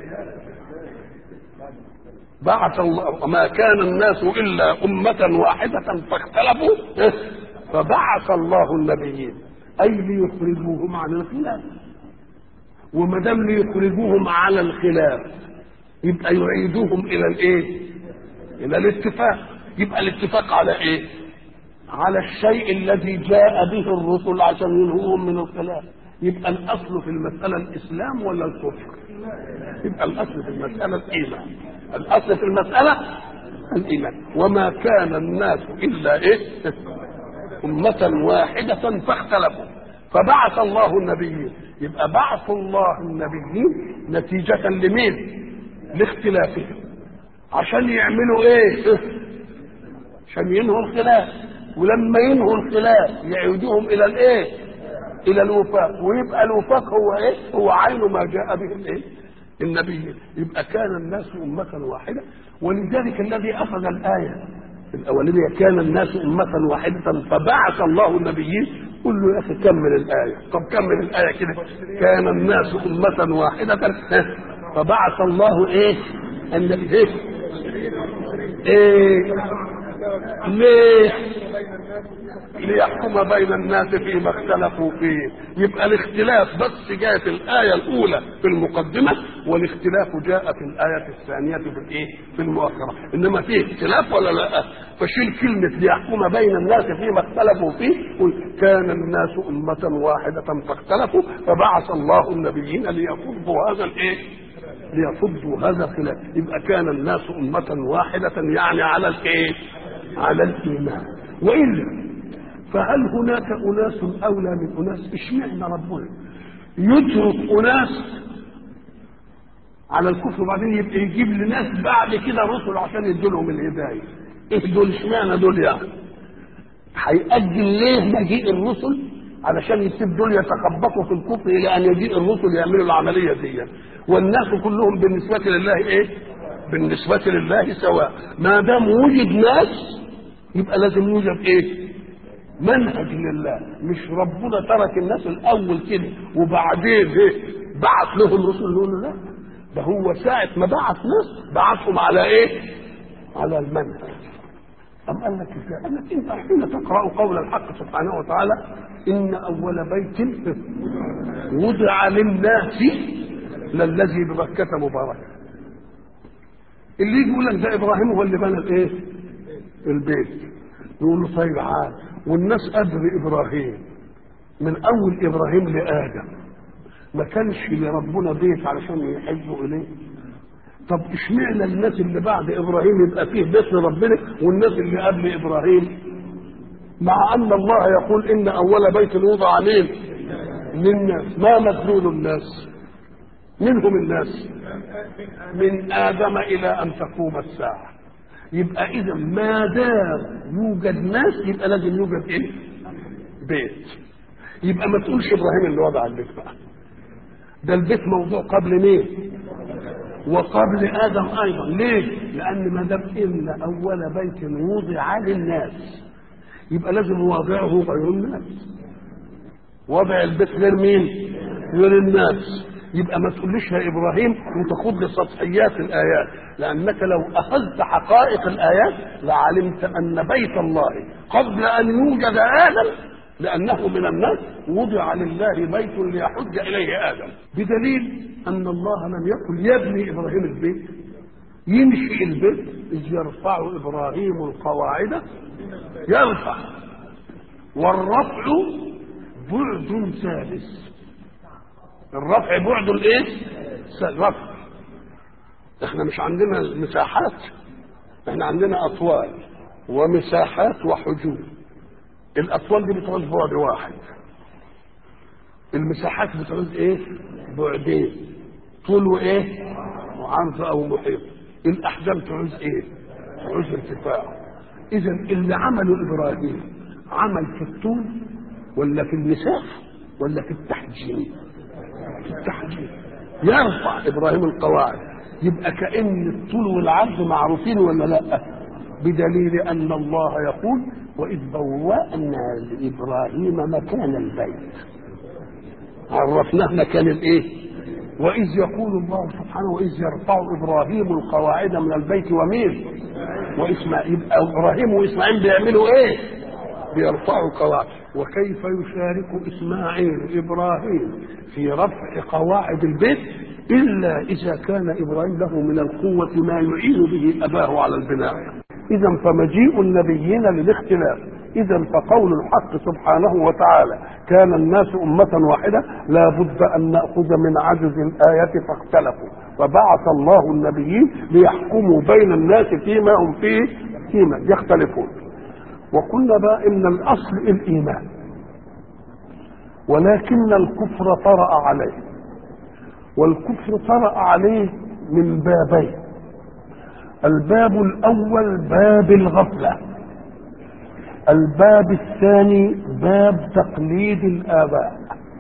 بعث الله وما كان الناس الا امه واحده فاختلفوا فبعث الله النبيين اي ليخرجوهم عن الخلاف وما دام ليخرجوهم على الخلاف يبقى يعيدوهم الى الايه الى الاتفاق يبقى الاتفاق على ايه على الشيء الذي جاء به الرسل عشان ينهوهم من الخلاف يبقى الاصل في المساله الاسلام ولا الكفر يبقى الاصل في المساله الايمان الاصل في المساله الايمان وما كان الناس الا ايه امه واحده فاختلفوا فبعث الله النبيين يبقى بعث الله النبيين نتيجه لمين لاختلافهم عشان يعملوا ايه عشان ينهوا الخلاف ولما ينهوا الخلاف يعيدوهم الى الايه الى الوفاق ويبقى الوفاق هو ايه هو عين ما جاء به الايه النبي يبقى كان الناس أمة واحدة ولذلك الذي أخذ الآية الأولية كان الناس أمة واحدة فبعث الله النبيين قل له يا أخي كمل الآية طب كمل الآية كده كان الناس أمة واحدة فبعث الله إيه النبي إيه إيه ليه ليحكم بين الناس فيما اختلفوا فيه يبقى الاختلاف بس جاءت الآية الأولى في المقدمة والاختلاف جاء في الآية الثانية في الإيه؟ في المؤخرة إنما فيه اختلاف ولا لا فشيل كلمة ليحكم بين الناس فيما اختلفوا فيه قل كان الناس أمة واحدة فاختلفوا فبعث الله النبيين ليفضوا هذا الإيه؟ ليفضوا هذا الخلاف يبقى كان الناس أمة واحدة يعني على الإيه؟ على الإيمان وإلا فهل هناك أناس أولى من أناس اشمعنى ربنا يترك أناس على الكفر وبعدين يبقى يجيب لناس بعد كده رسل عشان يدولهم الهداية ايه دول اشمعنى دول يعني هيأجل ليه مجيء الرسل علشان يسيب دول يتخبطوا في الكفر الى ان يجيء الرسل يعملوا العمليه دي والناس كلهم بالنسبه لله ايه؟ بالنسبه لله سواء ما دام وجد ناس يبقى لازم يوجد ايه؟ منهج لله مش ربنا ترك الناس الاول كده وبعدين ايه؟ بعت لهم رسل يقولوا لا ده هو ساعة ما بعث ناس بعثهم على ايه؟ على المنهج أم قال لك ازاي؟ قال لك انت حين تقرأ قول الحق سبحانه وتعالى إن أول بيت وضع للناس للذي ببكة مباركة اللي يجي يقول لك ده إبراهيم هو اللي بنى الإيه؟ البيت يقول له طيب عاد والناس قبل إبراهيم من أول إبراهيم لآدم ما كانش لربنا بيت علشان يحبوا إليه طب اشمعنى الناس اللي بعد ابراهيم يبقى فيه بيت لربنا والناس اللي قبل ابراهيم مع ان الله يقول ان اول بيت وضع مين للناس ما مدلول الناس منهم الناس من ادم الى ان تقوم الساعه يبقى اذا ما دام يوجد ناس يبقى لازم يوجد ايه بيت يبقى ما تقولش ابراهيم اللي وضع البيت بقى ده البيت موضوع قبل مين وقبل ادم ايضا ليه لان ما دام ان اول بيت وضع للناس يبقى لازم واضعه غير الناس وضع البيت غير مين غير الناس يبقى ما تقوليش يا ابراهيم وتاخد لي سطحيات الايات لانك لو اخذت حقائق الايات لعلمت ان بيت الله قبل ان يوجد ادم لانه من الناس وضع لله بيت ليحج اليه ادم بدليل ان الله لم يقل يبني ابراهيم البيت ينشئ البيت اذ يرفع ابراهيم القواعد يرفع والرفع بعد ثالث الرفع بعد الايه رفع احنا مش عندنا مساحات احنا عندنا اطوال ومساحات وحجوم الاطوال دي بتعوز بعد واحد المساحات بتعوز ايه بعدين طول وايه وعرض او محيط الاحجام تعوز ايه تعوز ارتفاع اذا اللي عمله ابراهيم عمل في الطول ولا في المساحه ولا في التحجيم في التحجيم يرفع ابراهيم القواعد يبقى كان الطول والعرض معروفين ولا لا بدليل ان الله يقول واذ بوانا لابراهيم مكان البيت عرفناه مكان الايه واذ يقول الله سبحانه واذ يرفع ابراهيم القواعد من البيت ومين واسماعيل يبقى ابراهيم واسماعيل بيعملوا ايه بيرفعوا القواعد وكيف يشارك اسماعيل ابراهيم في رفع قواعد البيت الا اذا كان ابراهيم له من القوه ما يعين به اباه على البناء اذا فمجيء النبيين للاختلاف اذا فقول الحق سبحانه وتعالى كان الناس امه واحده لا بد ان ناخذ من عجز الايه فاختلفوا فبعث الله النبيين ليحكموا بين الناس فيما هم فيه فيما يختلفون وقلنا بقى ان الاصل الايمان ولكن الكفر طرا عليه والكفر طرا عليه من بابين الباب الاول باب الغفله الباب الثاني باب تقليد الاباء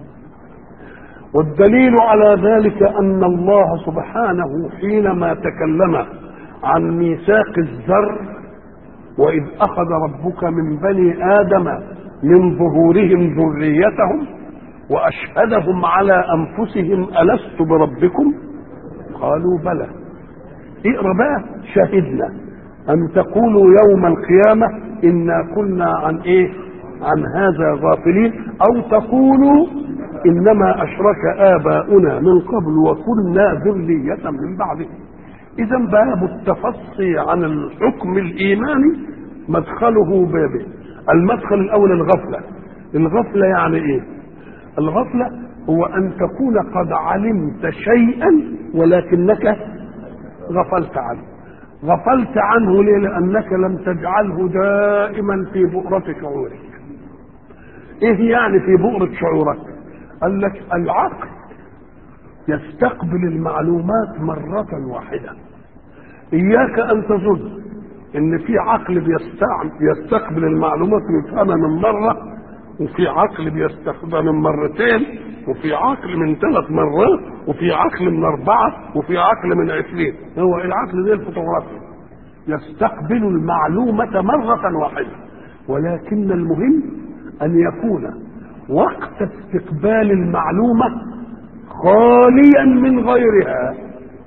والدليل على ذلك ان الله سبحانه حينما تكلم عن ميثاق الذر واذ اخذ ربك من بني ادم من ظهورهم ذريتهم واشهدهم على انفسهم الست بربكم قالوا بلى اقرا بقى شهدنا ان تقولوا يوم القيامه انا كنا عن ايه عن هذا غافلين او تقولوا انما اشرك اباؤنا من قبل وكنا ذريه من بعدهم اذا باب التفصي عن الحكم الايماني مدخله بابين المدخل الاول الغفله الغفله يعني ايه الغفله هو ان تكون قد علمت شيئا ولكنك غفلت عنه غفلت عنه ليه لانك لم تجعله دائما في بؤره شعورك ايه يعني في بؤره شعورك قال لك العقل يستقبل المعلومات مرة واحدة إياك أن تظن إن في عقل بيستقبل المعلومات ويفهمها من مرة وفي عقل بيستقبلها من مرتين وفي عقل من ثلاث مرات وفي عقل من أربعة وفي عقل من عشرين هو العقل زي الفوتوغرافيا يستقبل المعلومة مرة واحدة ولكن المهم أن يكون وقت استقبال المعلومة خاليا من غيرها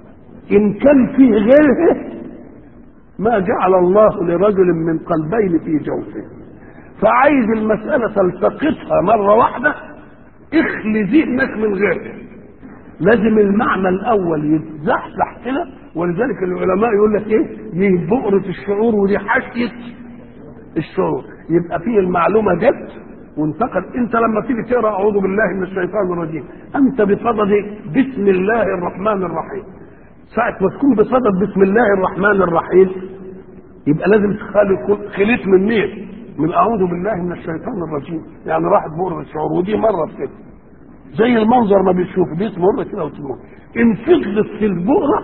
ان كان فيه غيره ما جعل الله لرجل من قلبين في جوفه فعايز المسألة تلتقطها مرة واحدة اخلي ذهنك من غيره لازم المعنى الأول يتزحزح كده ولذلك العلماء يقول لك ايه دي بؤرة الشعور ودي حاشية الشعور يبقى فيه المعلومة جت وانتقل انت لما تيجي تقرا اعوذ بالله من الشيطان الرجيم انت بصدد بسم الله الرحمن الرحيم ساعة ما تكون بصدد بسم الله الرحمن الرحيم يبقى لازم تخلي خليت من مين؟ من اعوذ بالله من الشيطان الرجيم يعني راحت بؤرة الشعور ودي مرة كده زي المنظر ما بتشوف دي تمر كده وتمر ان فضلت في البؤرة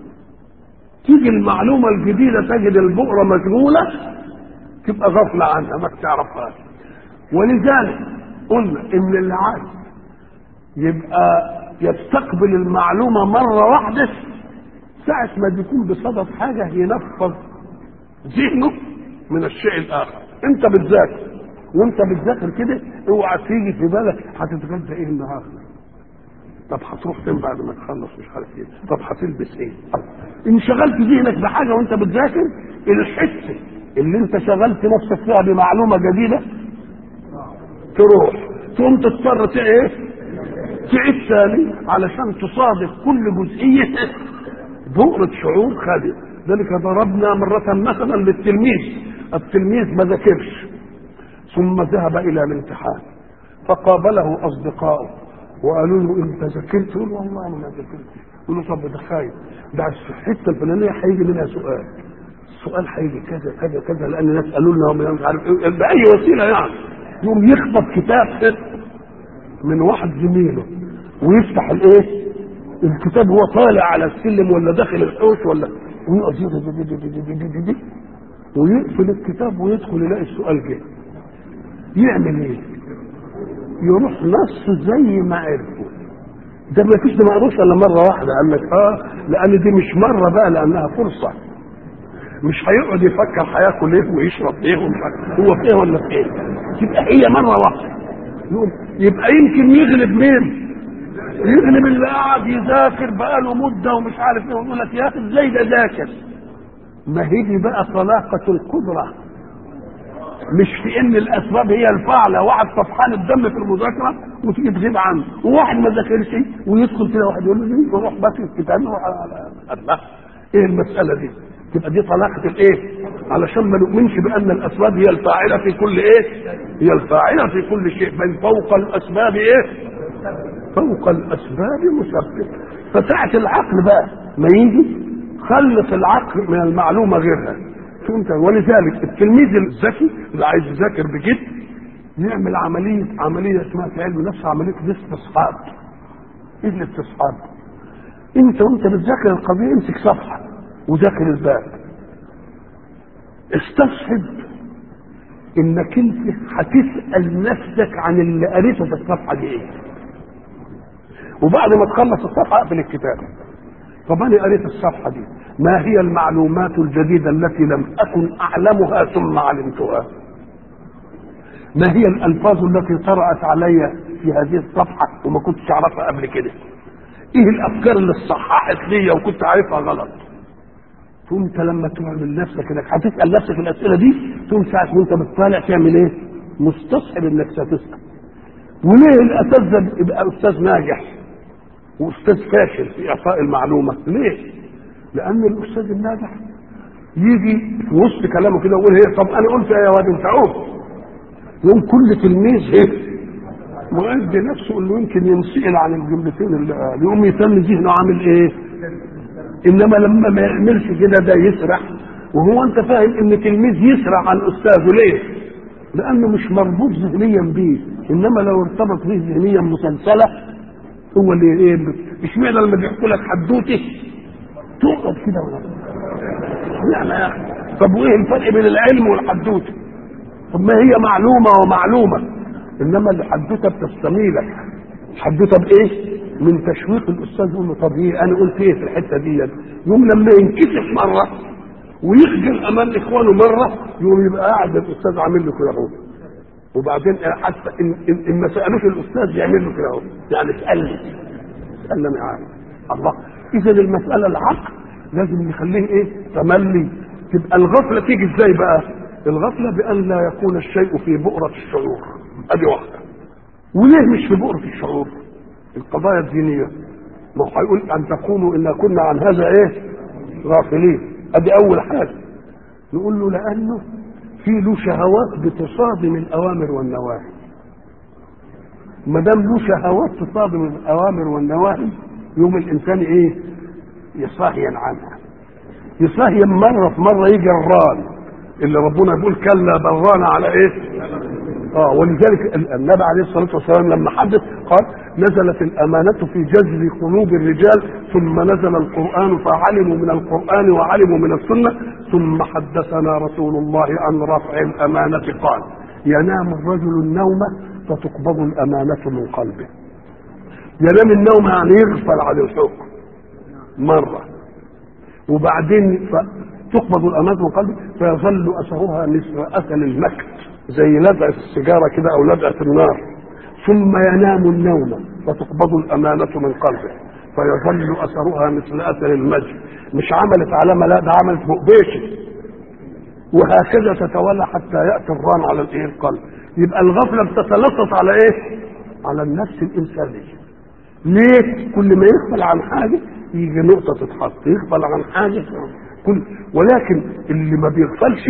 تيجي المعلومة الجديدة تجد البؤرة مشغولة تبقى غفلة عنها ما تعرفهاش ولذلك قلنا ان اللي عايز يبقى يستقبل المعلومة مرة واحدة ساعة ما بيكون بصدد حاجة ينفذ ذهنه من الشيء الآخر أنت بتذاكر وأنت بتذاكر كده اوعى تيجي في بالك هتتغدى إيه النهارده طب هتروح فين بعد ما تخلص مش عارف ايه طب هتلبس ايه انشغلت ذهنك بحاجه وانت بتذاكر الحته اللي انت شغلت نفسك فيها بمعلومه جديده تروح تقوم تضطر ت- ايه تعيد ثاني علشان تصادف كل جزئيه بؤرة شعور خالد ذلك ضربنا مرة مثلا للتلميذ التلميذ ما ذاكرش ثم ذهب إلى الامتحان فقابله أصدقائه وقالوا له أنت ذاكرت؟ يقول والله أنا ما ذاكرتش يقول له طب ده خايف ده الحتة الفلانية هيجي منها سؤال السؤال هيجي كذا كذا كذا لأن الناس قالوا لنا وما مش عارف إيه بأي وسيلة يعني يقوم يخبط كتاب من واحد زميله ويفتح الايه الكتاب هو طالع على السلم ولا داخل الحوش ولا ويقعد يدي- دي- دي- دي- دي- دي- دي- دي. ويقفل الكتاب ويدخل يلاقي السؤال جه يعمل ايه؟ يروح نص زي ما عرفه ده ما فيش ده ما قروش الا مره واحده قال لك اه لان دي مش مره بقى لانها فرصه مش هيقعد يفكر هياكل ايه ويشرب ايه ومش عارف هو في ايه ولا في ايه تبقى هي مره واحده يقوم يبقى يمكن يغلب مين؟ يغلب اللي قاعد يذاكر بقاله مده ومش عارف ايه ويقول لك يا اخي ازاي ده ذاكر؟ ما هي دي بقى طلاقه القدره مش في ان الاسباب هي الفاعله واحد طفحان الدم في المذاكره وتيجي تغيب عنه وواحد ما ذاكرش ويدخل كده واحد يقول له ليه ويروح بس الكتاب يروح على- الله ايه المساله دي؟ تبقى دي طلاقه الايه؟ علشان ما نؤمنش بان الاسباب هي الفاعله في كل ايه؟ هي الفاعله في كل شيء بل فوق الاسباب ايه؟ فوق الاسباب مسبب فساعه العقل بقى ما يجي خلص العقل من المعلومه غيرها فهمت ولذلك التلميذ الذكي اللي عايز يذاكر بجد يعمل عمليه عمليه اسمها في علم النفس عمليه الاستصحاب ايه الاستصحاب؟ انت وانت بتذاكر القضيه امسك صفحه وذاكر الباب استصحب انك انت هتسال نفسك عن اللي قريته في الصفحه دي ايه وبعد ما تخلص الصفحه اقفل الكتاب طب انا قريت الصفحه دي ما هي المعلومات الجديده التي لم اكن اعلمها ثم علمتها ما هي الالفاظ التي طرات علي في هذه الصفحه وما كنتش اعرفها قبل كده ايه الافكار اللي اصححت ليا وكنت عارفها غلط تقوم انت لما تعمل نفسك انك هتسال نفسك الاسئله دي تقوم ساعه وانت بتطالع تعمل ايه؟ مستصحب انك ستسال وليه الاساتذه يبقى استاذ ناجح واستاذ فاشل في اعطاء المعلومه ليه؟ لان الاستاذ الناجح يجي في وسط كلامه كده ويقول ايه طب انا قلت ايه يا واد انت عوف يقوم كل تلميذ ايه مؤدي نفسه انه يمكن ينسئل عن الجملتين اللي قال يقوم يتم ذهنه عامل ايه انما لما ما يعملش كده ده يسرح وهو انت فاهم ان تلميذ يسرح عن استاذه ليه لانه مش مربوط ذهنيا بيه انما لو ارتبط به ذهنيا مسلسله هو اللي ايه اشمعنى لما بيحكوا لك حدوته تقعد كده ولا يعني يا اخي طب وايه الفرق بين العلم والحدوته طب ما هي معلومه ومعلومه انما الحدوته بتستميلك الحدوته بايه؟ من تشويق الاستاذ يقول له طب ايه انا قلت ايه في الحته دي يوم لما ينكسف مره ويخجل امام اخوانه مره يقوم يبقى قاعد الاستاذ عامل له كده اهو وبعدين حتى ان, إن, إن ما سالوش الاستاذ يعمل له كده اهو يعني اسالني اسالني انا عارف الله اذا المساله العقل لازم نخليه ايه تملي تبقى الغفله تيجي ازاي بقى الغفله بان لا يكون الشيء في بؤره الشعور ادي واحده وليه مش في بؤره الشعور القضايا الدينيه ما هو هيقول ان تقولوا انا كنا عن هذا ايه غافلين ادي اول حاجه نقول له لانه في له شهوات بتصادم الاوامر والنواهي ما دام له شهوات تصادم الاوامر والنواهي يوم الانسان ايه يصهين عنها يصهين مره في مره يجي الران اللي ربنا يقول كلا بران على ايه اه ولذلك النبي عليه الصلاه والسلام لما حدث قال نزلت الامانه في جذب قلوب الرجال ثم نزل القران فعلموا من القران وعلموا من السنه ثم حدثنا رسول الله عن رفع الامانه قال ينام الرجل النوم فتقبض الامانه من قلبه ينام النوم يعني يغفل عن الحكم مره وبعدين تقبض الامانه من قلبه فيظل اثرها مثل اثر المكت زي لدعه السيجاره كده او لدعه النار ثم ينام النوم فتقبض الامانه من قلبه فيظل اثرها مثل اثر المجد مش عملت علامه لا ده عملت مقبشه وهكذا تتولى حتى ياتي الران على الايه القلب يبقى الغفله بتتلصص على ايه على النفس الانسانيه ليه كل ما يغفل عن حاجه يجي نقطه تتحط يغفل عن حاجه كل ولكن اللي ما بيغفلش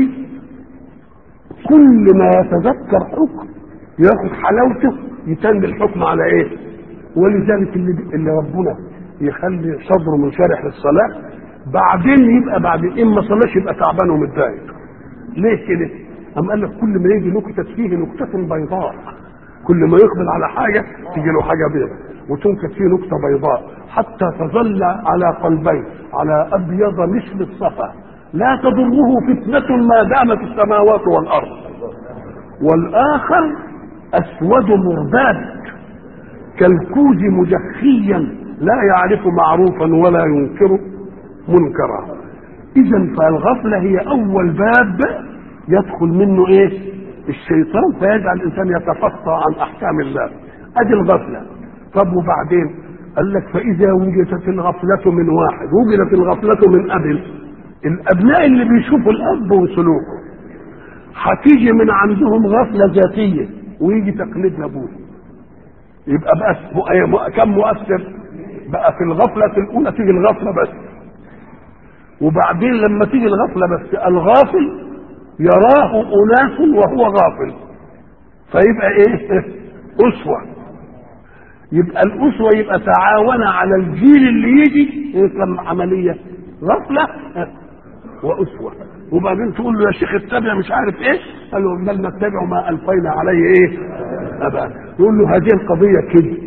كل ما يتذكر حكم ياخد حلاوته يتم الحكم على ايه ولذلك اللي, اللي ربنا يخلي صدره منشرح للصلاه بعدين يبقى بعد ان ما صلاش يبقى تعبان ومتضايق ليه كده أم قال لك كل ما يجي نكتة فيه نكتة بيضاء كل ما يقبل على حاجة تيجي له حاجة بيضاء وتنكت فيه نكتة بيضاء حتى تظل على قلبين على أبيض مثل الصفا لا تضره فتنة ما دامت السماوات والأرض والآخر أسود مرداد كالكوز مجخيا لا يعرف معروفا ولا ينكر منكرا إذا فالغفلة هي أول باب يدخل منه إيه؟ الشيطان فيجعل الإنسان يتفطى عن أحكام الله أدي الغفلة طب وبعدين قال لك فإذا وجدت الغفلة من واحد وجدت الغفلة من أب الأبناء اللي بيشوفوا الأب وسلوكه هتيجي من عندهم غفلة ذاتية ويجي تقليد لأبوه يبقى بقى كم مؤثر بقى في الغفلة الأولى تيجي الغفلة بس وبعدين لما تيجي الغفلة بس الغافل يراه أناس وهو غافل فيبقى إيه؟ أسوة يبقى الأسوة يبقى تعاون على الجيل اللي يجي يسلم عملية غفلة وأسوة وبعدين تقول له يا شيخ اتبع مش عارف ايه قال له بل نتبع ما الفينا عليه ايه ابا يقول له هذه القضيه كده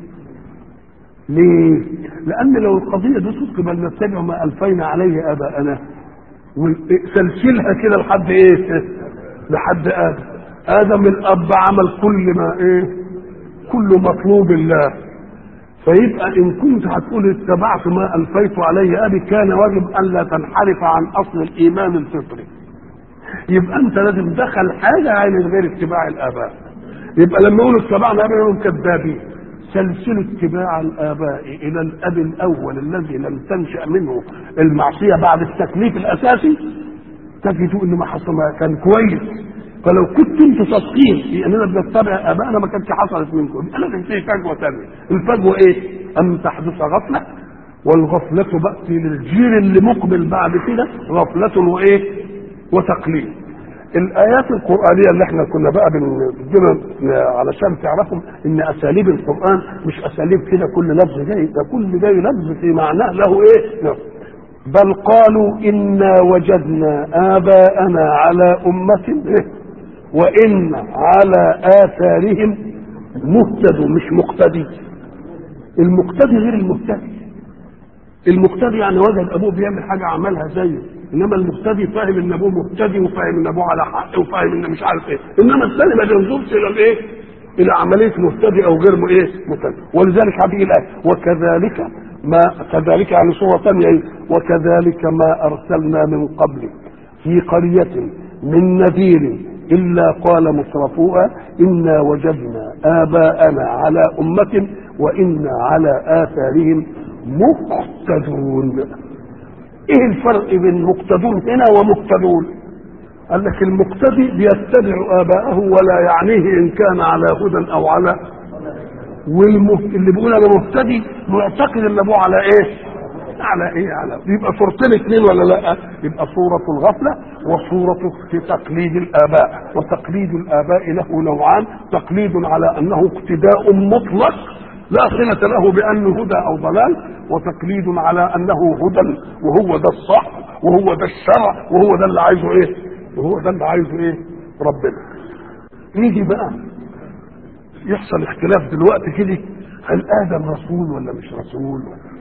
ليه لان لو القضيه دي صدق بل نتبع ما الفينا عليه اباءنا وسلسلها كده لحد ايه لحد ادم ادم الاب عمل كل ما ايه كل مطلوب الله فيبقى ان كنت هتقول اتبعت ما الفيت عليه ابي كان واجب الا تنحرف عن اصل الايمان الفطري يبقى انت لازم دخل حاجه عين غير اتباع الاباء يبقى لما يقولوا اتبعنا اباء يقولوا كذابين سلسلة اتباع الآباء إلى الأب الأول الذي لم تنشأ منه المعصية بعد التكليف الأساسي تجدوا إنه ما حصل كان كويس فلو كنتم انتم صادقين في اننا بنتبع ابائنا ما كانتش حصلت منكم يبقى لازم في فجوه ثانيه الفجوه ايه؟ ان تحدث غفله والغفله باتي للجيل اللي مقبل بعد كده غفله وايه؟ وتقليد الايات القرانيه اللي احنا كنا بقى بندينا علشان تعرفوا ان اساليب القران مش اساليب كده كل لفظ جاي ده كل جاي لفظ في معناه له ايه؟ نعم. بل قالوا انا وجدنا اباءنا على امه إيه؟ وإن على آثارهم مهتد مش مقتدي المقتدي غير المهتدي المقتدي يعني وجد أبوه بيعمل حاجة عملها زيه إنما المقتدي فاهم إن أبوه مهتدي وفاهم إن أبوه على حق وفاهم إن مش عارف إيه إنما الثاني ما بينظرش إلى الإيه؟ إلى عملية مهتدي أو غير إيه؟ مهتدي ولذلك هذه الآية وكذلك ما كذلك يعني صورة ثانية إيه؟ وكذلك ما أرسلنا من قبلك في قرية من نذير إلا قال مترفوها إنا وجدنا آباءنا على أمة وإنا على آثارهم مقتدون ايه الفرق بين مقتدون هنا ومقتدون قال لك المقتدي بيتبع اباءه ولا يعنيه ان كان على هدى او على والمف... اللي بيقول انا مهتدي معتقد ان ابوه على ايه؟ على ايه؟ على يبقى صورتين اثنين ولا لا؟ يبقى صورة الغفلة وصورة في تقليد الآباء وتقليد الآباء له نوعان تقليد على أنه اقتداء مطلق لا صلة له بأنه هدى أو ضلال وتقليد على أنه هدى وهو ده الصح وهو ده الشرع وهو ده اللي عايزه إيه؟ وهو ده اللي عايزه إيه؟ ربنا. نيجي بقى يحصل اختلاف دلوقتي كده هل ادم رسول ولا مش رسول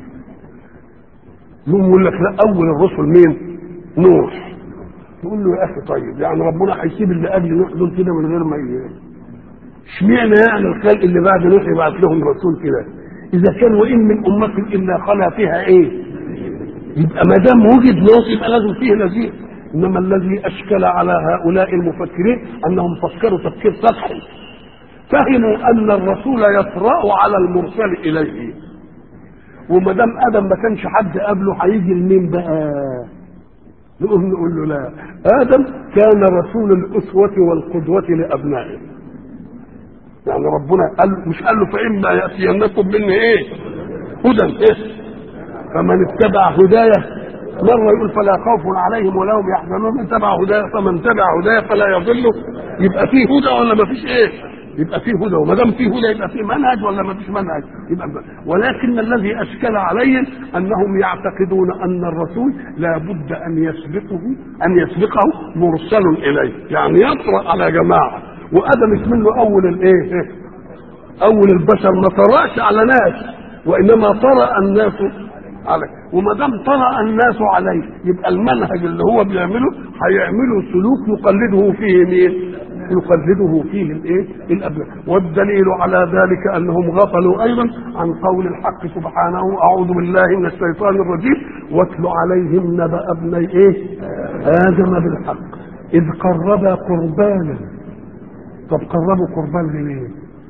يقوم يقول لك لا اول الرسل مين نوح يقول له يا اخي طيب يعني ربنا هيسيب اللي قبل نوح دول كده من غير ما ي- اشمعنى يعني الخلق اللي بعد نوح يبعت لهم رسول كده اذا كان وان من امه الا خلا فيها ايه يبقى ما دام وجد نوح يبقى لازم فيه نذير انما الذي اشكل على هؤلاء المفكرين انهم فكروا تفكير سطحي فهموا ان الرسول يطرا على المرسل اليه وما دام ادم ما كانش حد قبله هيجي لمين بقى نقوم نقول له لا ادم كان رسول الاسوه والقدوه لابنائه يعني ربنا قال مش قال له فاما ياتينكم مني ايه هدى ايه فمن اتبع هدايه مرة يقول فلا خوف عليهم ولا هم يحزنون من تبع هدايا فمن تبع هدايا فلا يضل يبقى فيه هدى ولا ما فيش ايه؟ يبقى فيه هدى وما دام فيه هدى يبقى فيه منهج ولا ما فيش منهج؟ يبقى ولكن الذي اشكل عليهم انهم يعتقدون ان الرسول لا بد ان يسبقه ان يسبقه مرسل اليه، يعني يطرا على جماعه وادم اسمه اول الايه؟ اول البشر ما طرأش على ناس وانما طرأ الناس عليه وما دام طرأ الناس عليه يبقى المنهج اللي هو بيعمله هيعمله سلوك يقلده فيه مين؟ يقلده فيه الايه؟ الابناء والدليل على ذلك انهم غفلوا ايضا عن قول الحق سبحانه اعوذ بالله من الشيطان الرجيم واتل عليهم نبأ ابني ايه؟ ادم بالحق اذ قربا قربانا طب قربوا قربان لمين؟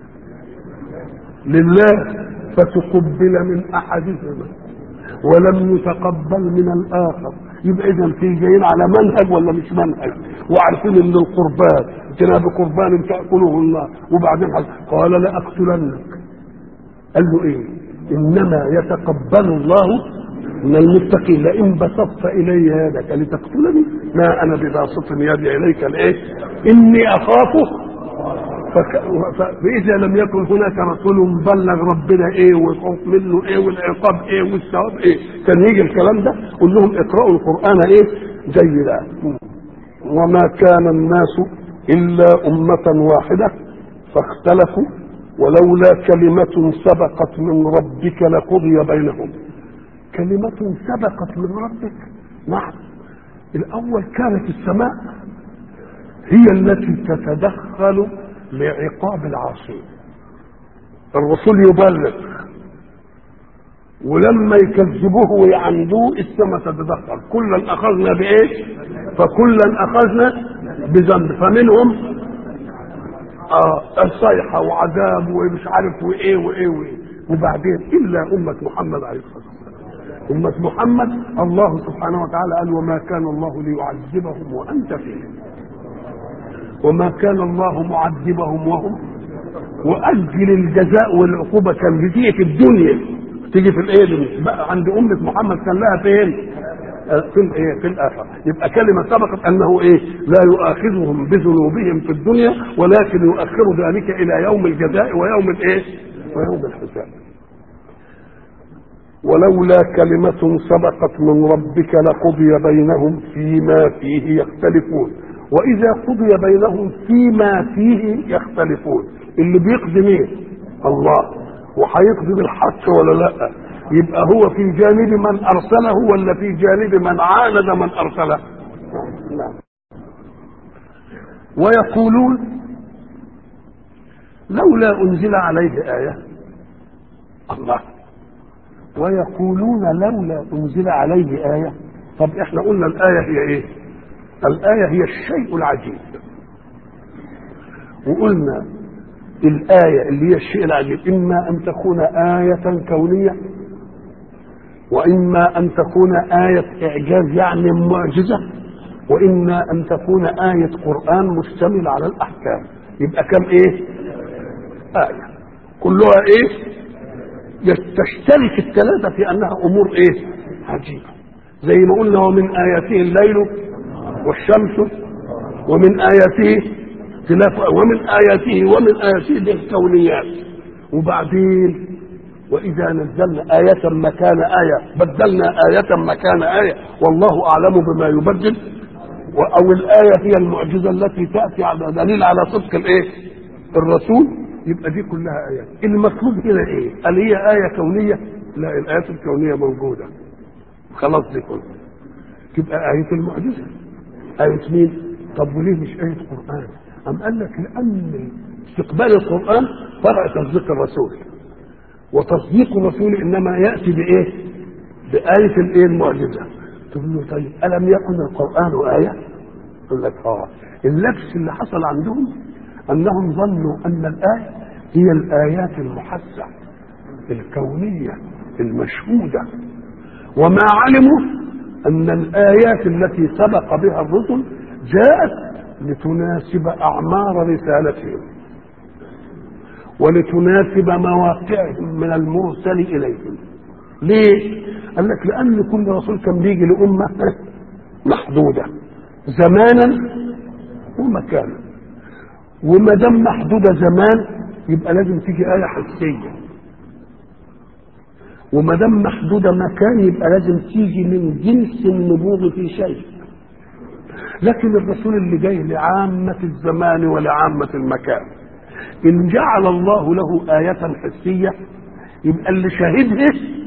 لله فتقبل من احدهما ولم يتقبل من الاخر يبقى اذا في جايين على منهج ولا مش منهج وعارفين ان القربان جناب قربان تاكله النار وبعدين قال لاقتلنك قال له ايه انما يتقبل الله من المتقين لئن بسطت الي يدك لتقتلني ما انا بباسط يدي اليك الايه اني اخاف فك... فإذا لم يكن هناك رسول بلغ ربنا إيه والخوف منه إيه والعقاب إيه والثواب إيه كان يجي الكلام ده قول لهم اقرأوا القرآن إيه جيدا وما كان الناس إلا أمة واحدة فاختلفوا ولولا كلمة سبقت من ربك لقضي بينهم كلمة سبقت من ربك نعم الأول كانت السماء هي التي تتدخل لعقاب العاصين الرسول يبلغ ولما يكذبوه ويعندوه السماء تتدخل كلا اخذنا بايه فكلا اخذنا بذنب فمنهم آه الصيحه وعذاب ومش عارف وايه وايه وايه وبعدين الا امه محمد عليه الصلاه والسلام امه محمد الله سبحانه وتعالى قال وما كان الله ليعذبهم وانت فيهم وما كان الله معذبهم وهم واجل الجزاء والعقوبه كان بتيجي في الدنيا تيجي في الايه بقى عند امه محمد كان لها فين؟ في الايه في الاخره يبقى كلمه سبقت انه ايه لا يؤاخذهم بذنوبهم في الدنيا ولكن يؤخر ذلك الى يوم الجزاء ويوم الايه ويوم الحساب ولولا كلمة سبقت من ربك لقضي بينهم فيما فيه يختلفون واذا قضي بينهم فيما فيه يختلفون اللي بيقضي مين الله وهيقضي بالحق ولا لا يبقى هو في جانب من ارسله ولا في جانب من عاند من ارسله نعم ويقولون لولا انزل عليه ايه الله ويقولون لولا انزل عليه ايه طب احنا قلنا الايه هي ايه الآية هي الشيء العجيب وقلنا الآية اللي هي الشيء العجيب إما أن تكون آية كونية وإما أن تكون آية إعجاز يعني معجزة وإما أن تكون آية قرآن مشتمل على الأحكام يبقى كم إيه؟ آية كلها إيه؟ تشترك الثلاثة في أنها أمور إيه؟ عجيبة زي ما قلنا ومن آياته الليل والشمس ومن آياته اختلاف ومن آياته ومن آياته دي الكونيات وبعدين وإذا نزلنا آية مكان آية بدلنا آية مكان آية والله أعلم بما يبدل أو الآية هي المعجزة التي تأتي على دليل على صدق الإيه؟ الرسول يبقى دي كلها آيات المطلوب هنا إيه؟ هل هي آية كونية؟ لا الآيات الكونية موجودة خلاص دي كلها تبقى آية المعجزة آية مين؟ طب وليه مش آية قرآن؟ أم قال لك لأن استقبال القرآن فرع تصديق الرسول وتصديق الرسول إنما يأتي بإيه؟ بآية الإيه المعجزة تقول له طيب ألم يكن القرآن آية؟ يقول لك آه اللبس اللي حصل عندهم أنهم ظنوا أن الآية هي الآيات المحسة الكونية المشهودة وما علموا أن الآيات التي سبق بها الرسل جاءت لتناسب أعمار رسالتهم ولتناسب مواقعهم من المرسل إليهم ليه؟ قال لك لأن كل رسول كان بيجي لأمة محدودة زمانا ومكانا وما دام محدودة زمان يبقى لازم تيجي آية حسية وما دام محدودة مكان يبقى لازم تيجي من جنس النبوغ في شيء لكن الرسول اللي جاي لعامة الزمان ولعامة المكان إن جعل الله له آية حسية يبقى اللي شاهدها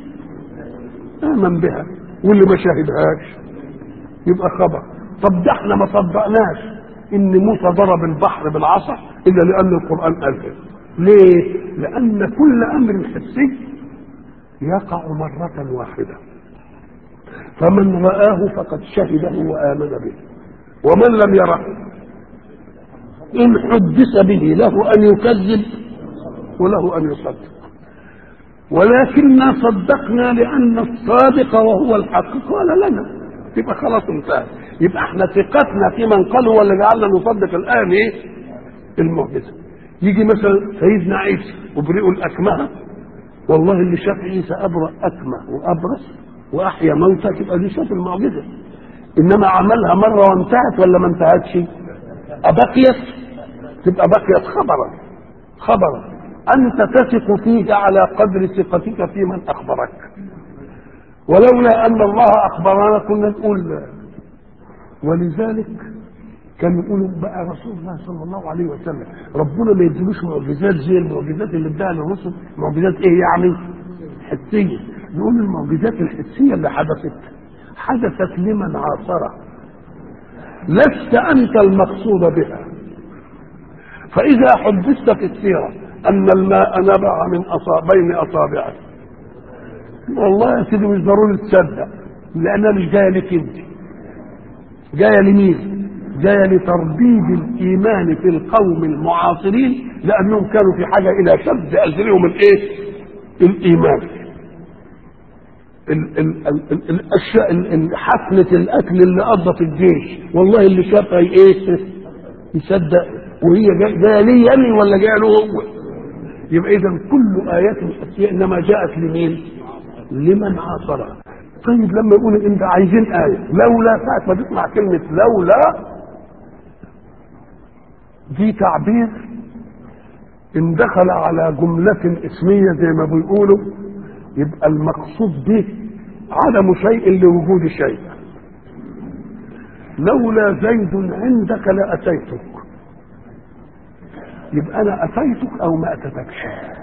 آمن بها واللي ما شاهدهاش يبقى خبر طب ده احنا ما صدقناش ان موسى ضرب البحر بالعصا الا لان القران قال كده ليه لان كل امر حسي يقع مره واحده فمن رآه فقد شهده وآمن به ومن لم يره إن حدث به له أن يكذب وله أن يصدق ولكننا صدقنا لأن الصادق وهو الحق قال لنا يبقى خلاص انتهى يبقى احنا ثقتنا في من قال هو اللي جعلنا نصدق الآن ايه المعجزة يجي مثلا سيدنا عيسى وبرئوا الأكمه والله اللي شاف عيسى أبرأ أكمه وأبرص وأحيا موتى تبقى دي شاف المعجزة إنما عملها مرة وانتهت ولا ما انتهتش أبقيت تبقى بقيت خبرا خبرا أنت تثق فيه على قدر ثقتك في من أخبرك ولولا أن الله أخبرنا كنا نقول لا. ولذلك كان يقولوا بقى رسول الله صلى الله عليه وسلم ربنا ما يديلوش معجزات زي المعجزات اللي اداها للرسل معجزات ايه يعني حسيه نقول المعجزات الحسيه اللي حدثت حدثت لمن عاصره لست انت المقصود بها فاذا حدثت في السيره ان الماء نبع من أصاب بين اصابعك والله يا سيدي مش ضروري تصدق لانها مش جايه لك انت جايه لمين جايه لترديد الايمان في القوم المعاصرين لانهم كانوا في حاجه الى شد اجرهم الايه الايمان ال ال ال ال الاشياء ال- حفله الاكل اللي قضى في الجيش والله اللي شافها ايه يصدق وهي جايه جايه لي يعني ولا جايه له هو يبقى اذا كل ايات حسيه انما جاءت لمين لمن عاصرها طيب لما يقول انت عايزين آية لولا ساعة ما تسمع كلمة لولا دي تعبير ان دخل على جملة اسمية زي ما بيقولوا يبقى المقصود به عدم شيء لوجود شيء لولا زيد عندك لأتيتك يبقى انا اتيتك او ما اتتكش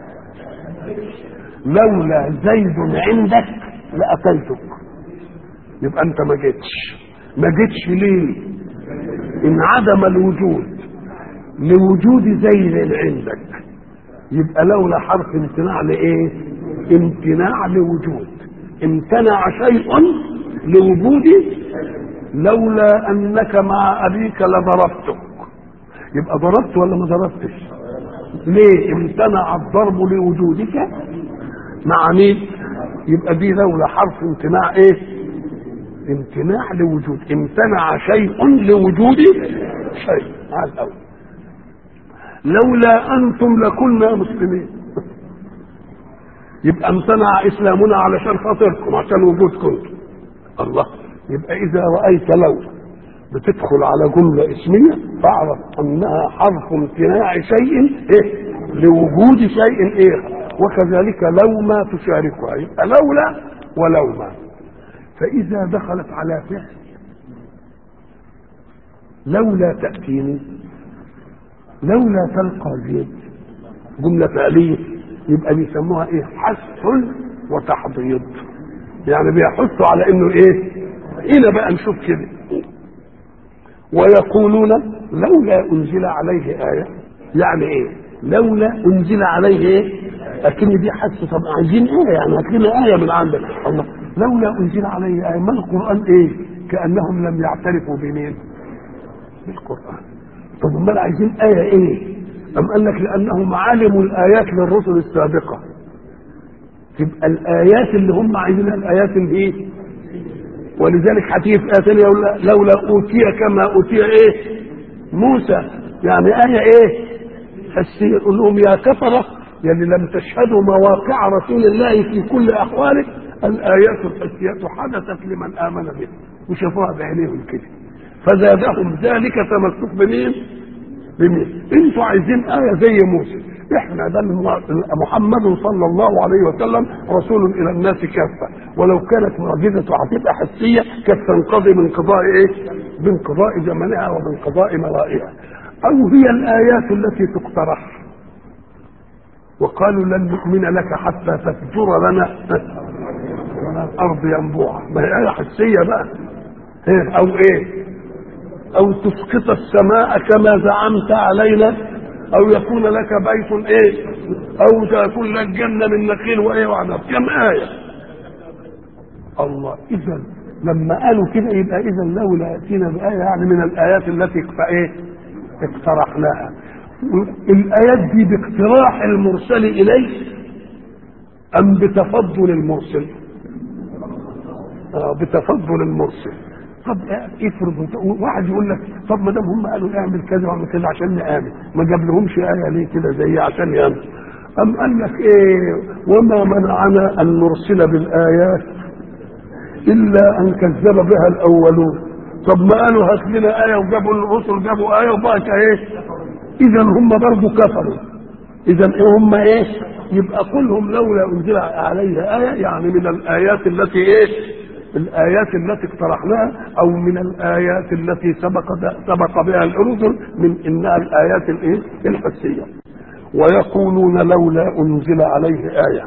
لولا زيد عندك لاتيتك يبقى انت ما جيتش ما جيتش ليه انعدم الوجود لوجود زيد عندك يبقى لولا حرف امتناع لايه امتناع لوجود امتنع شيء لوجودي لولا انك مع ابيك لضربتك يبقى ضربت ولا ما ضربتش ليه امتنع الضرب لوجودك مع مين يبقى دي لولا حرف امتناع ايه امتناع لوجود امتنع شيء لوجود شيء على الاول لولا انتم لكنا مسلمين يبقى امتنع اسلامنا علشان خاطركم عشان وجودكم الله يبقى اذا رايت لو بتدخل على جملة اسمية فاعرف انها حرف امتناع شيء ايه لوجود شيء ايه وكذلك لو ما تشاركها يبقى لولا ولو ما فاذا دخلت على فعل لولا تأتيني لولا تلقى زيد جملة فعلية يبقى بيسموها ايه حث وتحضيض يعني بيحثوا على انه ايه الى بقى نشوف كده ويقولون لولا انزل عليه ايه يعني ايه لولا انزل عليه ايه لكن دي حث طب عايزين ايه يعني هات لنا ايه من عندك الله لولا انزل عليه ايه ما القران ايه كانهم لم يعترفوا بمين بالقران طب امال عايزين ايه ايه ام قال لك لانهم علموا الايات للرسل السابقه تبقى الايات اللي هم عايزينها الايات اللي ايه ولذلك هتيجي في ايه ثانيه لولا اوتي كما اوتي ايه موسى يعني ايه ايه حسيه يقول لهم يا كفره يعني لم تشهدوا مواقع رسول الله في كل احواله الايات الحسيه حدثت لمن امن به وشافوها بعينيهم كده فزادهم ذلك تمسك بمين؟ بمين؟ انتوا عايزين ايه زي موسى احنا ده محمد صلى الله عليه وسلم رسول الى الناس كافه ولو كانت معجزته هتبقى حسيه كانت تنقضي بانقضاء ايه؟ بانقضاء زمنها وبانقضاء مرائها او هي الايات التي تقترح وقالوا لن نؤمن لك حتى تفجر لنا من الارض ينبوعا ما هي ايه حسيه بقى إيه او ايه او تسقط السماء كما زعمت علينا او يكون لك بيت ايه او تكون لك جنه من نخيل وايه وعنب كم ايه الله اذا لما قالوا كده يبقى اذا لولا ياتينا بايه يعني من الايات التي ايه اقترحناها الايات دي باقتراح المرسل اليه ام بتفضل المرسل آه بتفضل المرسل طب افرض واحد يقول لك طب ما دام هم قالوا اعمل كذا واعمل كذا عشان نآمن ما جاب لهمش آية ليه كده زي عشان يآمن أم قال لك إيه وما منعنا أن نرسل بالآيات إلا أن كذب بها الأولون طب ما قالوا هات لنا آية وجابوا الرسل جابوا آية وبقت إيه إذا هم برضه كفروا إذا إيه هم إيه يبقى كلهم لولا أنزل عليه آية يعني من الآيات التي إيه الآيات التي اقترحناها أو من الآيات التي سبق سبق بها الرسل من إنها الآيات الإيه؟ الحسية ويقولون لولا أنزل عليه آية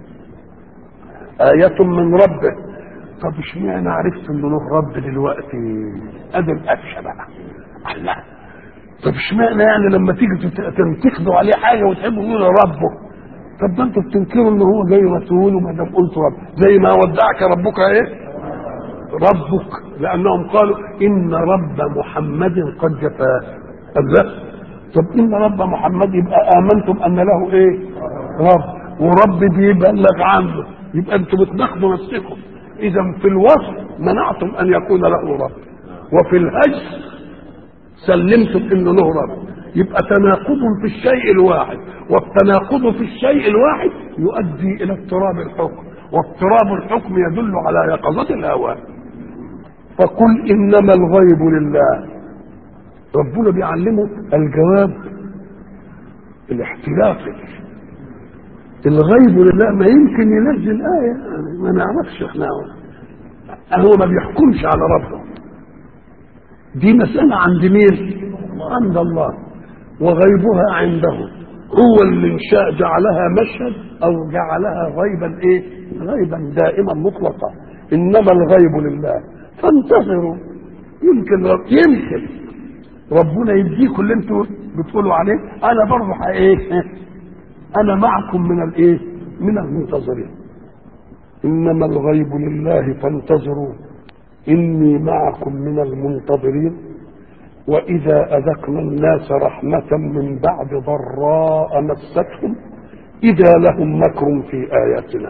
آية من ربه طب اشمعنى عرفت إنه له رب دلوقتي؟ أدي الأكشة بقى الله طب اشمعنى يعني لما تيجي تنتقدوا عليه حاجة وتحبوا تقولوا ربه طب ده انتوا بتنكروا ان هو جاي رسول وما دام قلت رب زي ما ودعك ربك ايه؟ ربك لانهم قالوا ان رب محمد قد جفاه لا طب ان رب محمد يبقى امنتم ان له ايه رب ورب بيبلغ عنه يبقى انتم بتناقضوا نفسكم اذا في الوصف منعتم ان يكون له رب وفي الهجر سلمتم انه له رب يبقى تناقض في الشيء الواحد والتناقض في الشيء الواحد يؤدي الى اضطراب الحكم واضطراب الحكم يدل على يقظة الهوى فقل انما الغيب لله ربنا بيعلمه الجواب الاحترافي الغيب لله ما يمكن ينزل آية ما نعرفش احنا هو ما بيحكمش على ربه دي مسألة عند مين؟ عند الله وغيبها عنده هو اللي شاء جعلها مشهد او جعلها غيبا ايه؟ غيبا دائما مطلقا انما الغيب لله فانتظروا يمكن رب يمكن ربنا يديكم اللي انتوا بتقولوا عليه انا برضه ايه انا معكم من الايه من المنتظرين انما الغيب لله فانتظروا اني معكم من المنتظرين واذا اذقنا الناس رحمه من بعد ضراء مستهم اذا لهم مكر في اياتنا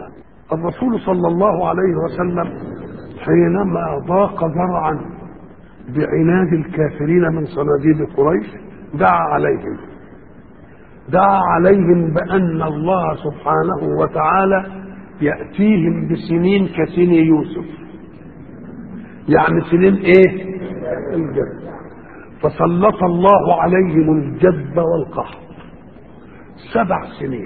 الرسول صلى الله عليه وسلم حينما ضاق ذرعا بعناد الكافرين من صناديد قريش دعا عليهم دعا عليهم بأن الله سبحانه وتعالى يأتيهم بسنين كسن يوسف يعني سنين ايه الجد فسلط الله عليهم الجد والقحط سبع سنين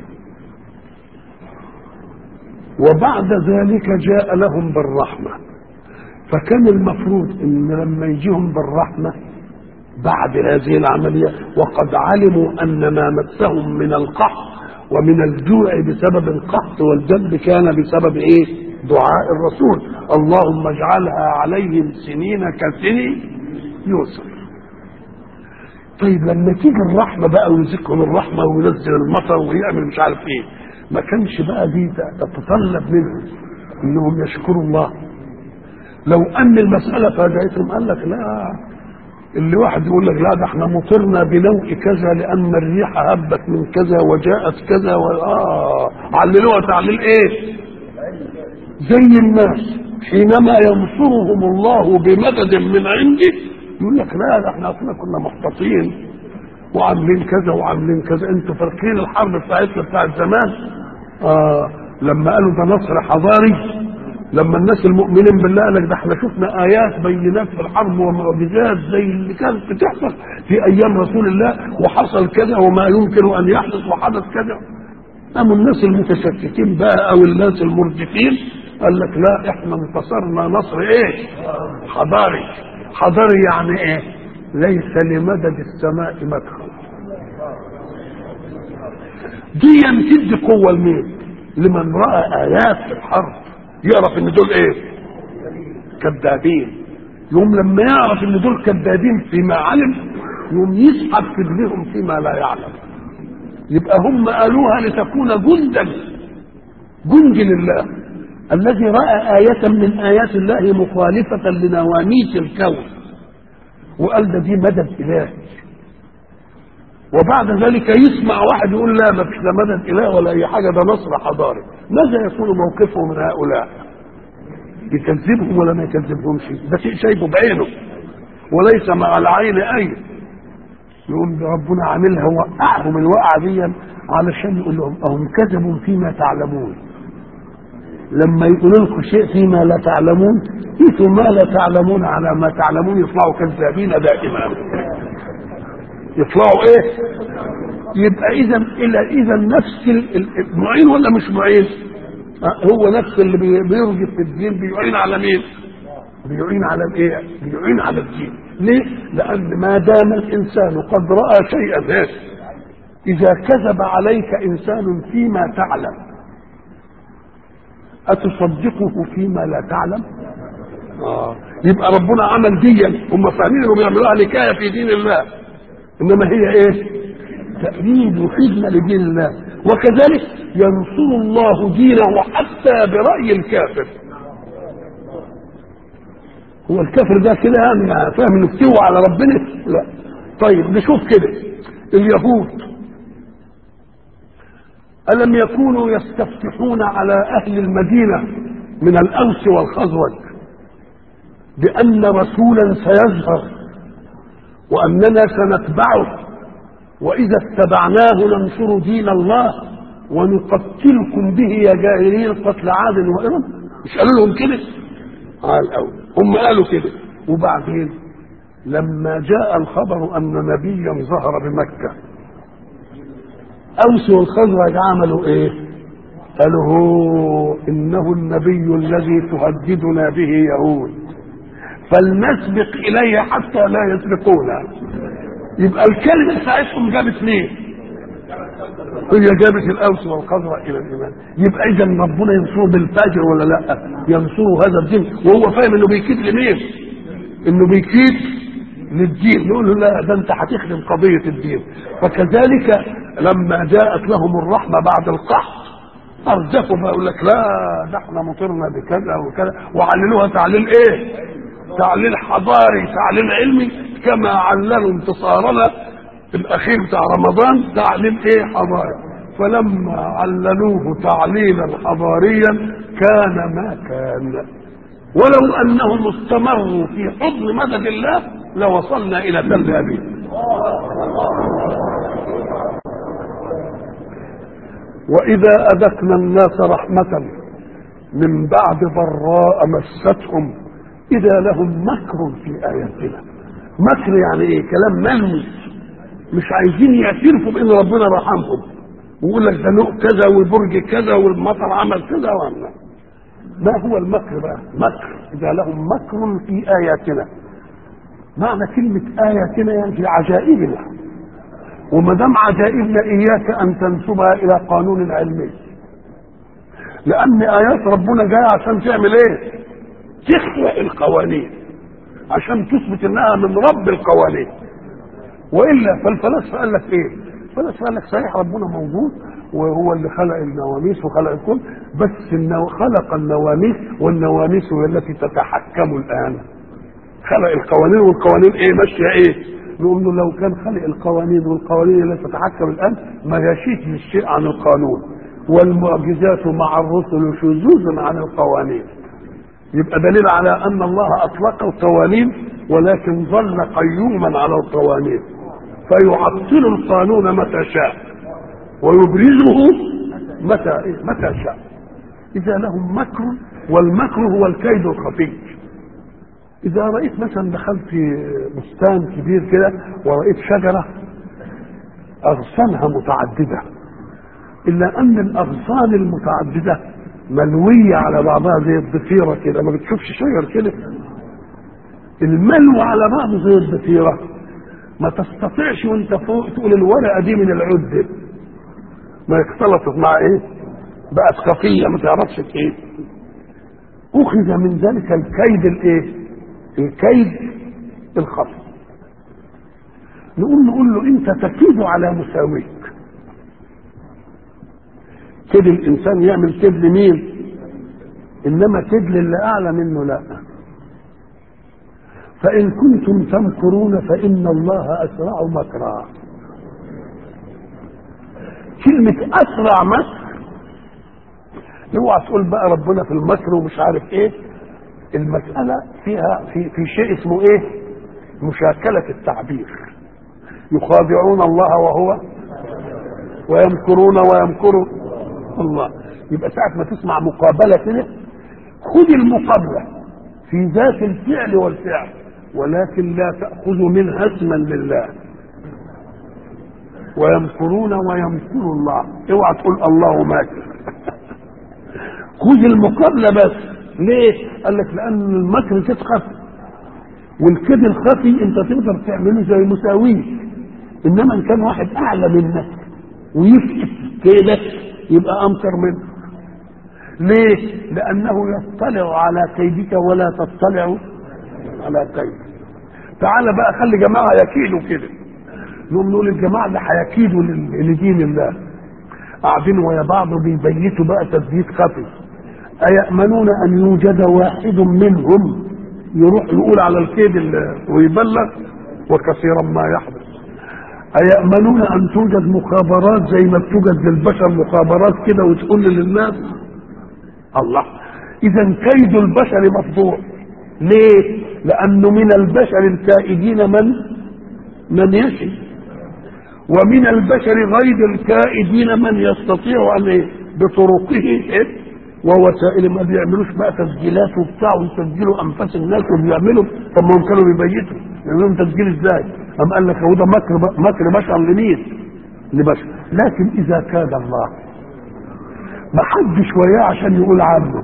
وبعد ذلك جاء لهم بالرحمة فكان المفروض ان لما يجيهم بالرحمة بعد هذه العملية وقد علموا ان ما مسهم من القحط ومن الجوع بسبب القحط والجد كان بسبب ايه دعاء الرسول اللهم اجعلها عليهم سنين كسن يوسف طيب لما تيجي الرحمة بقى ويزكهم الرحمة وينزل المطر ويعمل مش عارف ايه ما كانش بقى دي تتطلب منهم انهم يشكروا الله لو ان المسألة فاجأتهم قال لك لا اللي واحد يقول لك لا ده احنا مطرنا بنوء كذا لان الريح هبت من كذا وجاءت كذا و... اه عللوها تعليل ايه زي الناس حينما ينصرهم الله بمدد من عنده يقول لك لا ده احنا اصلا كنا محتاطين وعاملين كذا وعاملين كذا انتوا فاكرين الحرب بتاعتنا بتاعت زمان آه لما قالوا ده نصر حضاري لما الناس المؤمنين بالله قال لك ده احنا شفنا ايات بينات في الحرب ومعجزات زي اللي كانت بتحصل في ايام رسول الله وحصل كذا وما يمكن ان يحدث وحدث كذا قاموا الناس المتشككين بقى او الناس المرجفين قال لك لا احنا انتصرنا نصر ايه حضاري حضاري يعني ايه ليس لمدد السماء مدخل دي تدي قوه لمين لمن راى ايات في الحرب يعرف ان دول ايه كذابين يوم لما يعرف ان دول كذابين فيما علم يوم يسحب في ابنهم فيما لا يعلم يبقى هم قالوها لتكون جندا جند لله الذي راى آية من آيات الله مخالفة لنواميس الكون وقال ده دي مدد إلهي وبعد ذلك يسمع واحد يقول لا ما فيش لا مدد إله ولا أي حاجة ده نصر حضاري ماذا يكون موقفه من هؤلاء يكذبهم ولا ما يكذبهمش ده شيء شايفه بعينه وليس مع العين أي يقوم ربنا عاملها وقعهم الوقعة دي علشان يقول لهم أهم كذبوا فيما تعلمون لما يقولوا لكم شيء فيما لا تعلمون قيسوا ما لا تعلمون على ما تعلمون يطلعوا كذابين دائما يطلعوا ايه يبقى اذا الى اذا نفس المعين ولا مش معين هو نفس اللي بيرجف في الدين بيعين على مين بيعين على الايه بيعين على الدين ليه لان ما دام الانسان قد راى شيئا إيه؟ اذا كذب عليك انسان فيما تعلم أتصدقه فيما لا تعلم آه. يبقى ربنا عمل ديا هم فاهمين انهم بيعملوها نكايه في دين الله انما هي ايه تأييد وخدمة لدين الله وكذلك ينصر الله دينه حتى برأي الكافر هو الكافر ده كده يعني فاهم انه كتوى على ربنا لا طيب نشوف كده اليهود ألم يكونوا يستفتحون على أهل المدينة من الأوس والخزرج بأن رسولا سيظهر وأننا سنتبعه وإذا اتبعناه ننصر دين الله ونقتلكم به يا جاهلين قتل عاد وإرم مش قالوا لهم كده؟ قال الأول هم قالوا كده وبعدين لما جاء الخبر أن نبيا ظهر بمكة أوس والخزرج عملوا إيه؟ قالوا هو إنه النبي الذي تهددنا به يهود فلنسبق إليه حتى لا يسبقونا يبقى الكلمة بتاعتهم جابت ليه؟ هي جابت الأوس والخزرج إلى الإيمان يبقى إذا ربنا ينصره بالفجر ولا لا؟ ينصره هذا الدين وهو فاهم إنه بيكيد لمين؟ إنه بيكيد للدين نقول له لا ده انت هتخدم قضيه الدين فكذلك لما جاءت لهم الرحمه بعد القحط ارجفوا فيقول لك لا ده احنا مطرنا بكذا وكذا وعللوها تعليل ايه؟ تعليل حضاري تعليل علمي كما عللوا انتصارنا الاخير بتاع رمضان تعليل ايه حضاري فلما عللوه تعليلا حضاريا كان ما كان ولو انهم استمروا في حضن مدد الله لوصلنا الى تل ابيب واذا اذقنا الناس رحمه من بعد ضراء مستهم اذا لهم مكر في اياتنا مكر يعني ايه كلام ملمس مش عايزين يعترفوا بان ربنا رحمهم ويقول لك ده نوع كذا والبرج كذا والمطر عمل كذا وعمل ما هو المكر بقى مكر اذا لهم مكر في اياتنا معنى كلمة آياتنا يعني في عجائبنا وما دام عجائبنا إياك أن تنسبها إلى قانون علمي لأن آيات ربنا جاية عشان تعمل إيه؟ تخلق القوانين عشان تثبت إنها من رب القوانين وإلا فالفلاسفة قال لك إيه؟ الفلاسفة قال لك صحيح ربنا موجود وهو اللي خلق النواميس وخلق الكل بس النو... خلق النواميس والنواميس هي التي تتحكم الآن خلق القوانين والقوانين ايه ماشيه ايه نقول له لو كان خلق القوانين والقوانين التي تتحكم الان ما يشيش الشيء عن القانون والمعجزات مع الرسل شذوذ عن القوانين يبقى دليل على ان الله اطلق القوانين ولكن ظل قيوما على القوانين فيعطل القانون متى شاء ويبرزه متى إيه؟ متى شاء اذا لهم مكر والمكر هو الكيد الخفي إذا رأيت مثلا دخلت في بستان كبير كده ورأيت شجرة أغصانها متعددة إلا أن الأغصان المتعددة ملوية على بعضها زي الضفيرة كده ما بتشوفش شجر كده الملو على بعضه زي الضفيرة ما تستطيعش وانت فوق تقول الورقة دي من العد ما اختلطت مع ايه بقت خفية ما تعرفش ايه أخذ من ذلك الكيد الايه الكيد الخفي نقول نقول له انت تكيد على مساويك كده الانسان يعمل كيد لمين انما كيد للي اعلى منه لا فان كنتم تمكرون فان الله اسرع مكرا كلمة اسرع مكر اوعى تقول بقى ربنا في المكر ومش عارف ايه المسألة فيها في في شيء اسمه ايه؟ مشاكلة التعبير. يخادعون الله وهو ويمكرون ويمكر الله. يبقى ساعة ما تسمع مقابلة كده خذ المقابلة في ذات الفعل والفعل ولكن لا تأخذ منها اسما لله. ويمكرون ويمكر الله، اوعى تقول الله ماكر. خذ المقابلة بس ليه؟ قال لك لأن المكر كده خفي والكيد الخفي أنت تقدر تعمله زي مساويك إنما إن كان واحد أعلى منك ويفكس كيدك يبقى أمكر منه ليه؟ لأنه يطلع على كيدك ولا تطلع على كيدك تعال بقى خلي جماعة يكيدوا كده نقوم نقول الجماعة اللي هيكيدوا لدين الله قاعدين ويا بعض بيبيتوا بقى تثبيت خفي أيأمنون أن يوجد واحد منهم يروح يقول على الكيد ويبلغ وكثيرا ما يحدث أيأمنون أن توجد مخابرات زي ما بتوجد للبشر مخابرات كده وتقول للناس الله إذا كيد البشر مفضوع ليه؟ لأنه من البشر الكائدين من من يشي ومن البشر غير الكائدين من يستطيع أن إيه؟ بطرقه إيه؟ ووسائل ما بيعملوش بقى تسجيلات وبتاع ويسجلوا انفاس الناس وبيعملوا طب ما هم كانوا بيبيتوا يعملوا تسجيل ازاي؟ قام قال لك هو ده مكر مكر بشر لمين؟ لبشر لكن اذا كاد الله ما حدش وياه عشان يقول عنه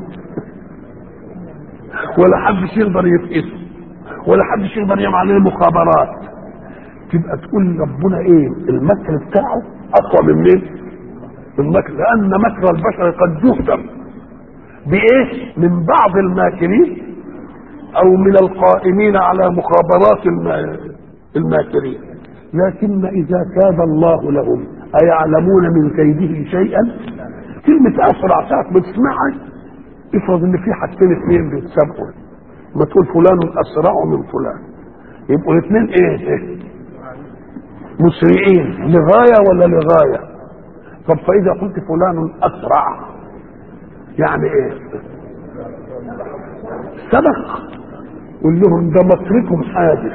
ولا حدش يقدر يفقسه ولا حدش يقدر يعمل عليه مخابرات تبقى تقول ربنا ايه المكر بتاعه اقوى من مين؟ المكر لان مكر البشر قد يهدم بايه من بعض الماكرين او من القائمين على مخابرات الماكرين لكن اذا كاد الله لهم ايعلمون من كيده شيئا كلمة اسرع ساعة بتسمعها افرض ان في حاجتين اثنين بيتسابقوا ما تقول فلان اسرع من فلان يبقوا الاثنين ايه, إيه؟ مسرعين لغاية ولا لغاية طب فاذا قلت فلان اسرع يعني ايه سبق قول لهم ده مكركم حادث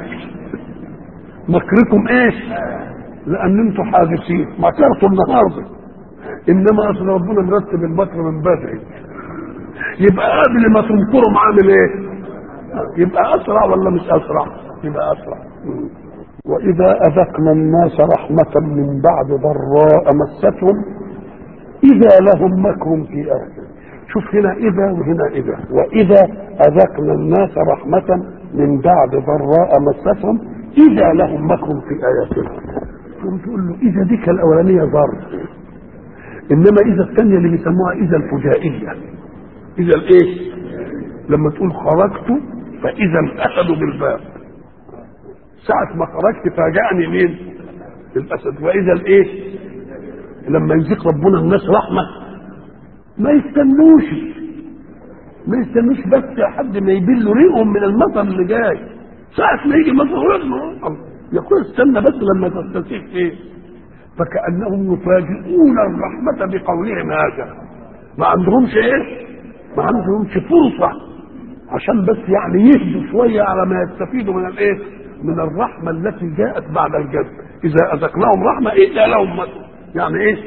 مكركم ايه لان انتم حادثين مكرتوا النهارده انما اصل ربنا مرتب المكر من بدري يبقى قبل ما تنكرهم عامل ايه يبقى اسرع ولا مش اسرع يبقى اسرع واذا اذقنا الناس رحمه من بعد ضراء مستهم اذا لهم مكر في اهله شوف هنا اذا وهنا اذا واذا اذقنا الناس رحمه من بعد ضراء مستهم اذا لهم مكر في اياتنا تقوم تقول له اذا ديك الاولانيه ضر انما اذا الثانيه اللي بيسموها اذا الفجائيه اذا الايه لما تقول خرجت فاذا الاسد بالباب ساعة ما خرجت فاجأني مين؟ الأسد وإذا الإيه؟ لما يزيق ربنا الناس رحمة ما يستنوش ما يستنوش بس حد ما يبل ريقهم من المطر اللي جاي ساعة ما يجي مطر يقول استنى بس لما تستسيح فيه فكأنهم يفاجئون الرحمة بقولهم هذا ما عندهمش ايه؟ ما عندهمش فرصة عشان بس يعني يهدوا شوية على ما يستفيدوا من الايه؟ من الرحمة التي جاءت بعد الجد إذا أذقناهم رحمة إذا لهم مكر يعني إيه؟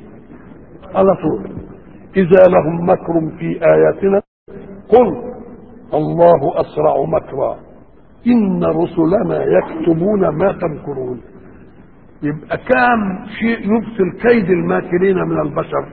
على طول إذا لهم مكر في آياتنا قل الله أسرع مكرا إن رسلنا يكتبون ما تمكرون يبقى كام شيء يبطل كيد الماكرين من البشر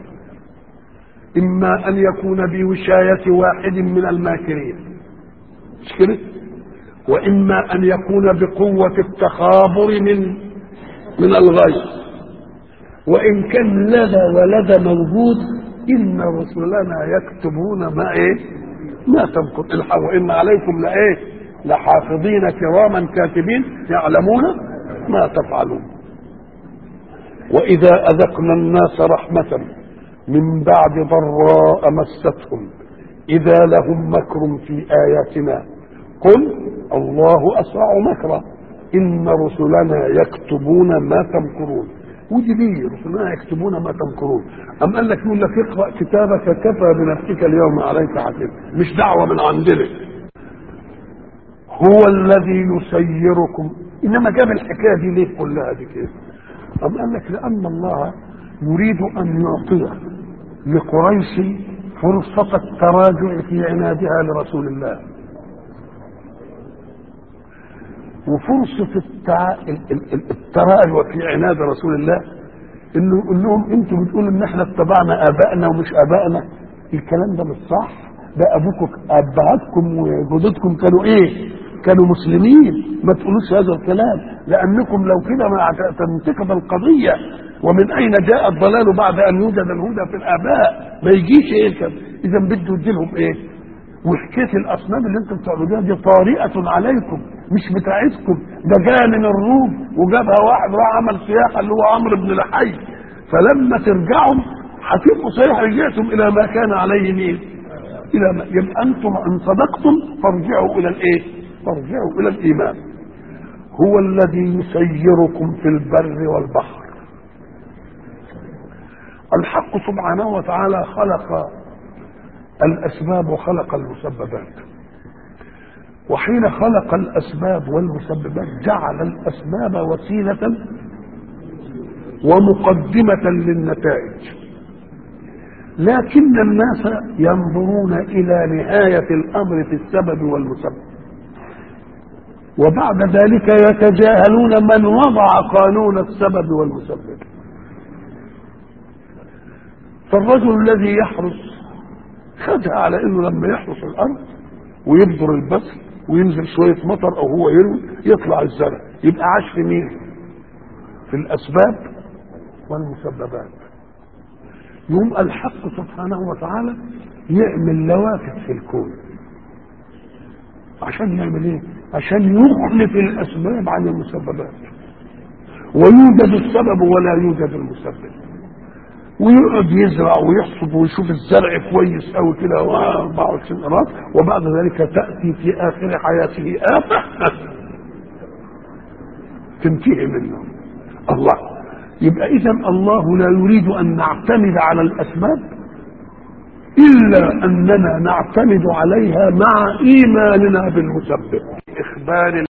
إما أن يكون بوشاية واحد من الماكرين مش كده؟ واما ان يكون بقوه التخابر من من الغيظ وان كان لدى ولدى موجود ان رسلنا يكتبون ما ايه ما تمكر وان عليكم لايه لحافظين كراما كاتبين يعلمون ما تفعلون واذا اذقنا الناس رحمه من بعد ضراء مستهم اذا لهم مكر في اياتنا قل الله اسرع مكرا ان رسلنا يكتبون ما تمكرون ودي ليه رسلنا يكتبون ما تمكرون ام قال لك يقول لك اقرا كتابك كفى بنفسك اليوم عليك حسيب مش دعوه من عندنا هو الذي يسيركم انما جاب الحكايه دي ليه كلها دي كده ام قال لك لان الله يريد ان يعطي لقريش فرصه التراجع في عنادها لرسول الله وفرصة التع... التراجع في عناد رسول الله انه يقول لهم انتوا بتقولوا ان احنا اتبعنا ابائنا ومش ابائنا الكلام ده مش صح ده ابوكم ابهاتكم وجدودكم كانوا ايه؟ كانوا مسلمين ما تقولوش هذا الكلام لانكم لو كده ما تنتقد القضيه ومن اين جاء الضلال بعد ان يوجد الهدى في الاباء ما يجيش ايه كده اذا بده يديلهم ايه؟ وحكايه الاصنام اللي انتم بتعبدوها دي طارئه عليكم مش بتاعتكم ده جاء من الروم وجابها واحد راح عمل سياحه اللي هو عمرو بن لحي فلما ترجعوا هتبقوا صحيح رجعتم الى ما كان عليه مين؟ الى ما يبقى انتم ان صدقتم فارجعوا الى الايه؟ فارجعوا الى الايمان هو الذي يسيركم في البر والبحر الحق سبحانه وتعالى خلق الاسباب وخلق المسببات وحين خلق الاسباب والمسببات جعل الاسباب وسيله ومقدمه للنتائج لكن الناس ينظرون الى نهايه الامر في السبب والمسبب وبعد ذلك يتجاهلون من وضع قانون السبب والمسبب فالرجل الذي يحرس خدها على انه لما يحرس الارض ويبذر البذر وينزل شويه مطر او هو يروي يطلع الزرع يبقى عاش في مين؟ في الاسباب والمسببات يوم الحق سبحانه وتعالى يعمل لوافت في الكون عشان يعمل ايه؟ عشان يخلف الاسباب عن المسببات ويوجد السبب ولا يوجد المسبب ويقعد يزرع ويحصد ويشوف الزرع كويس قوي كده 24 قراط وبعد ذلك تاتي في اخر حياته افه تنتهي منه الله يبقى إذا الله لا يريد أن نعتمد على الأسباب إلا أننا نعتمد عليها مع إيماننا بالمسبب إخبار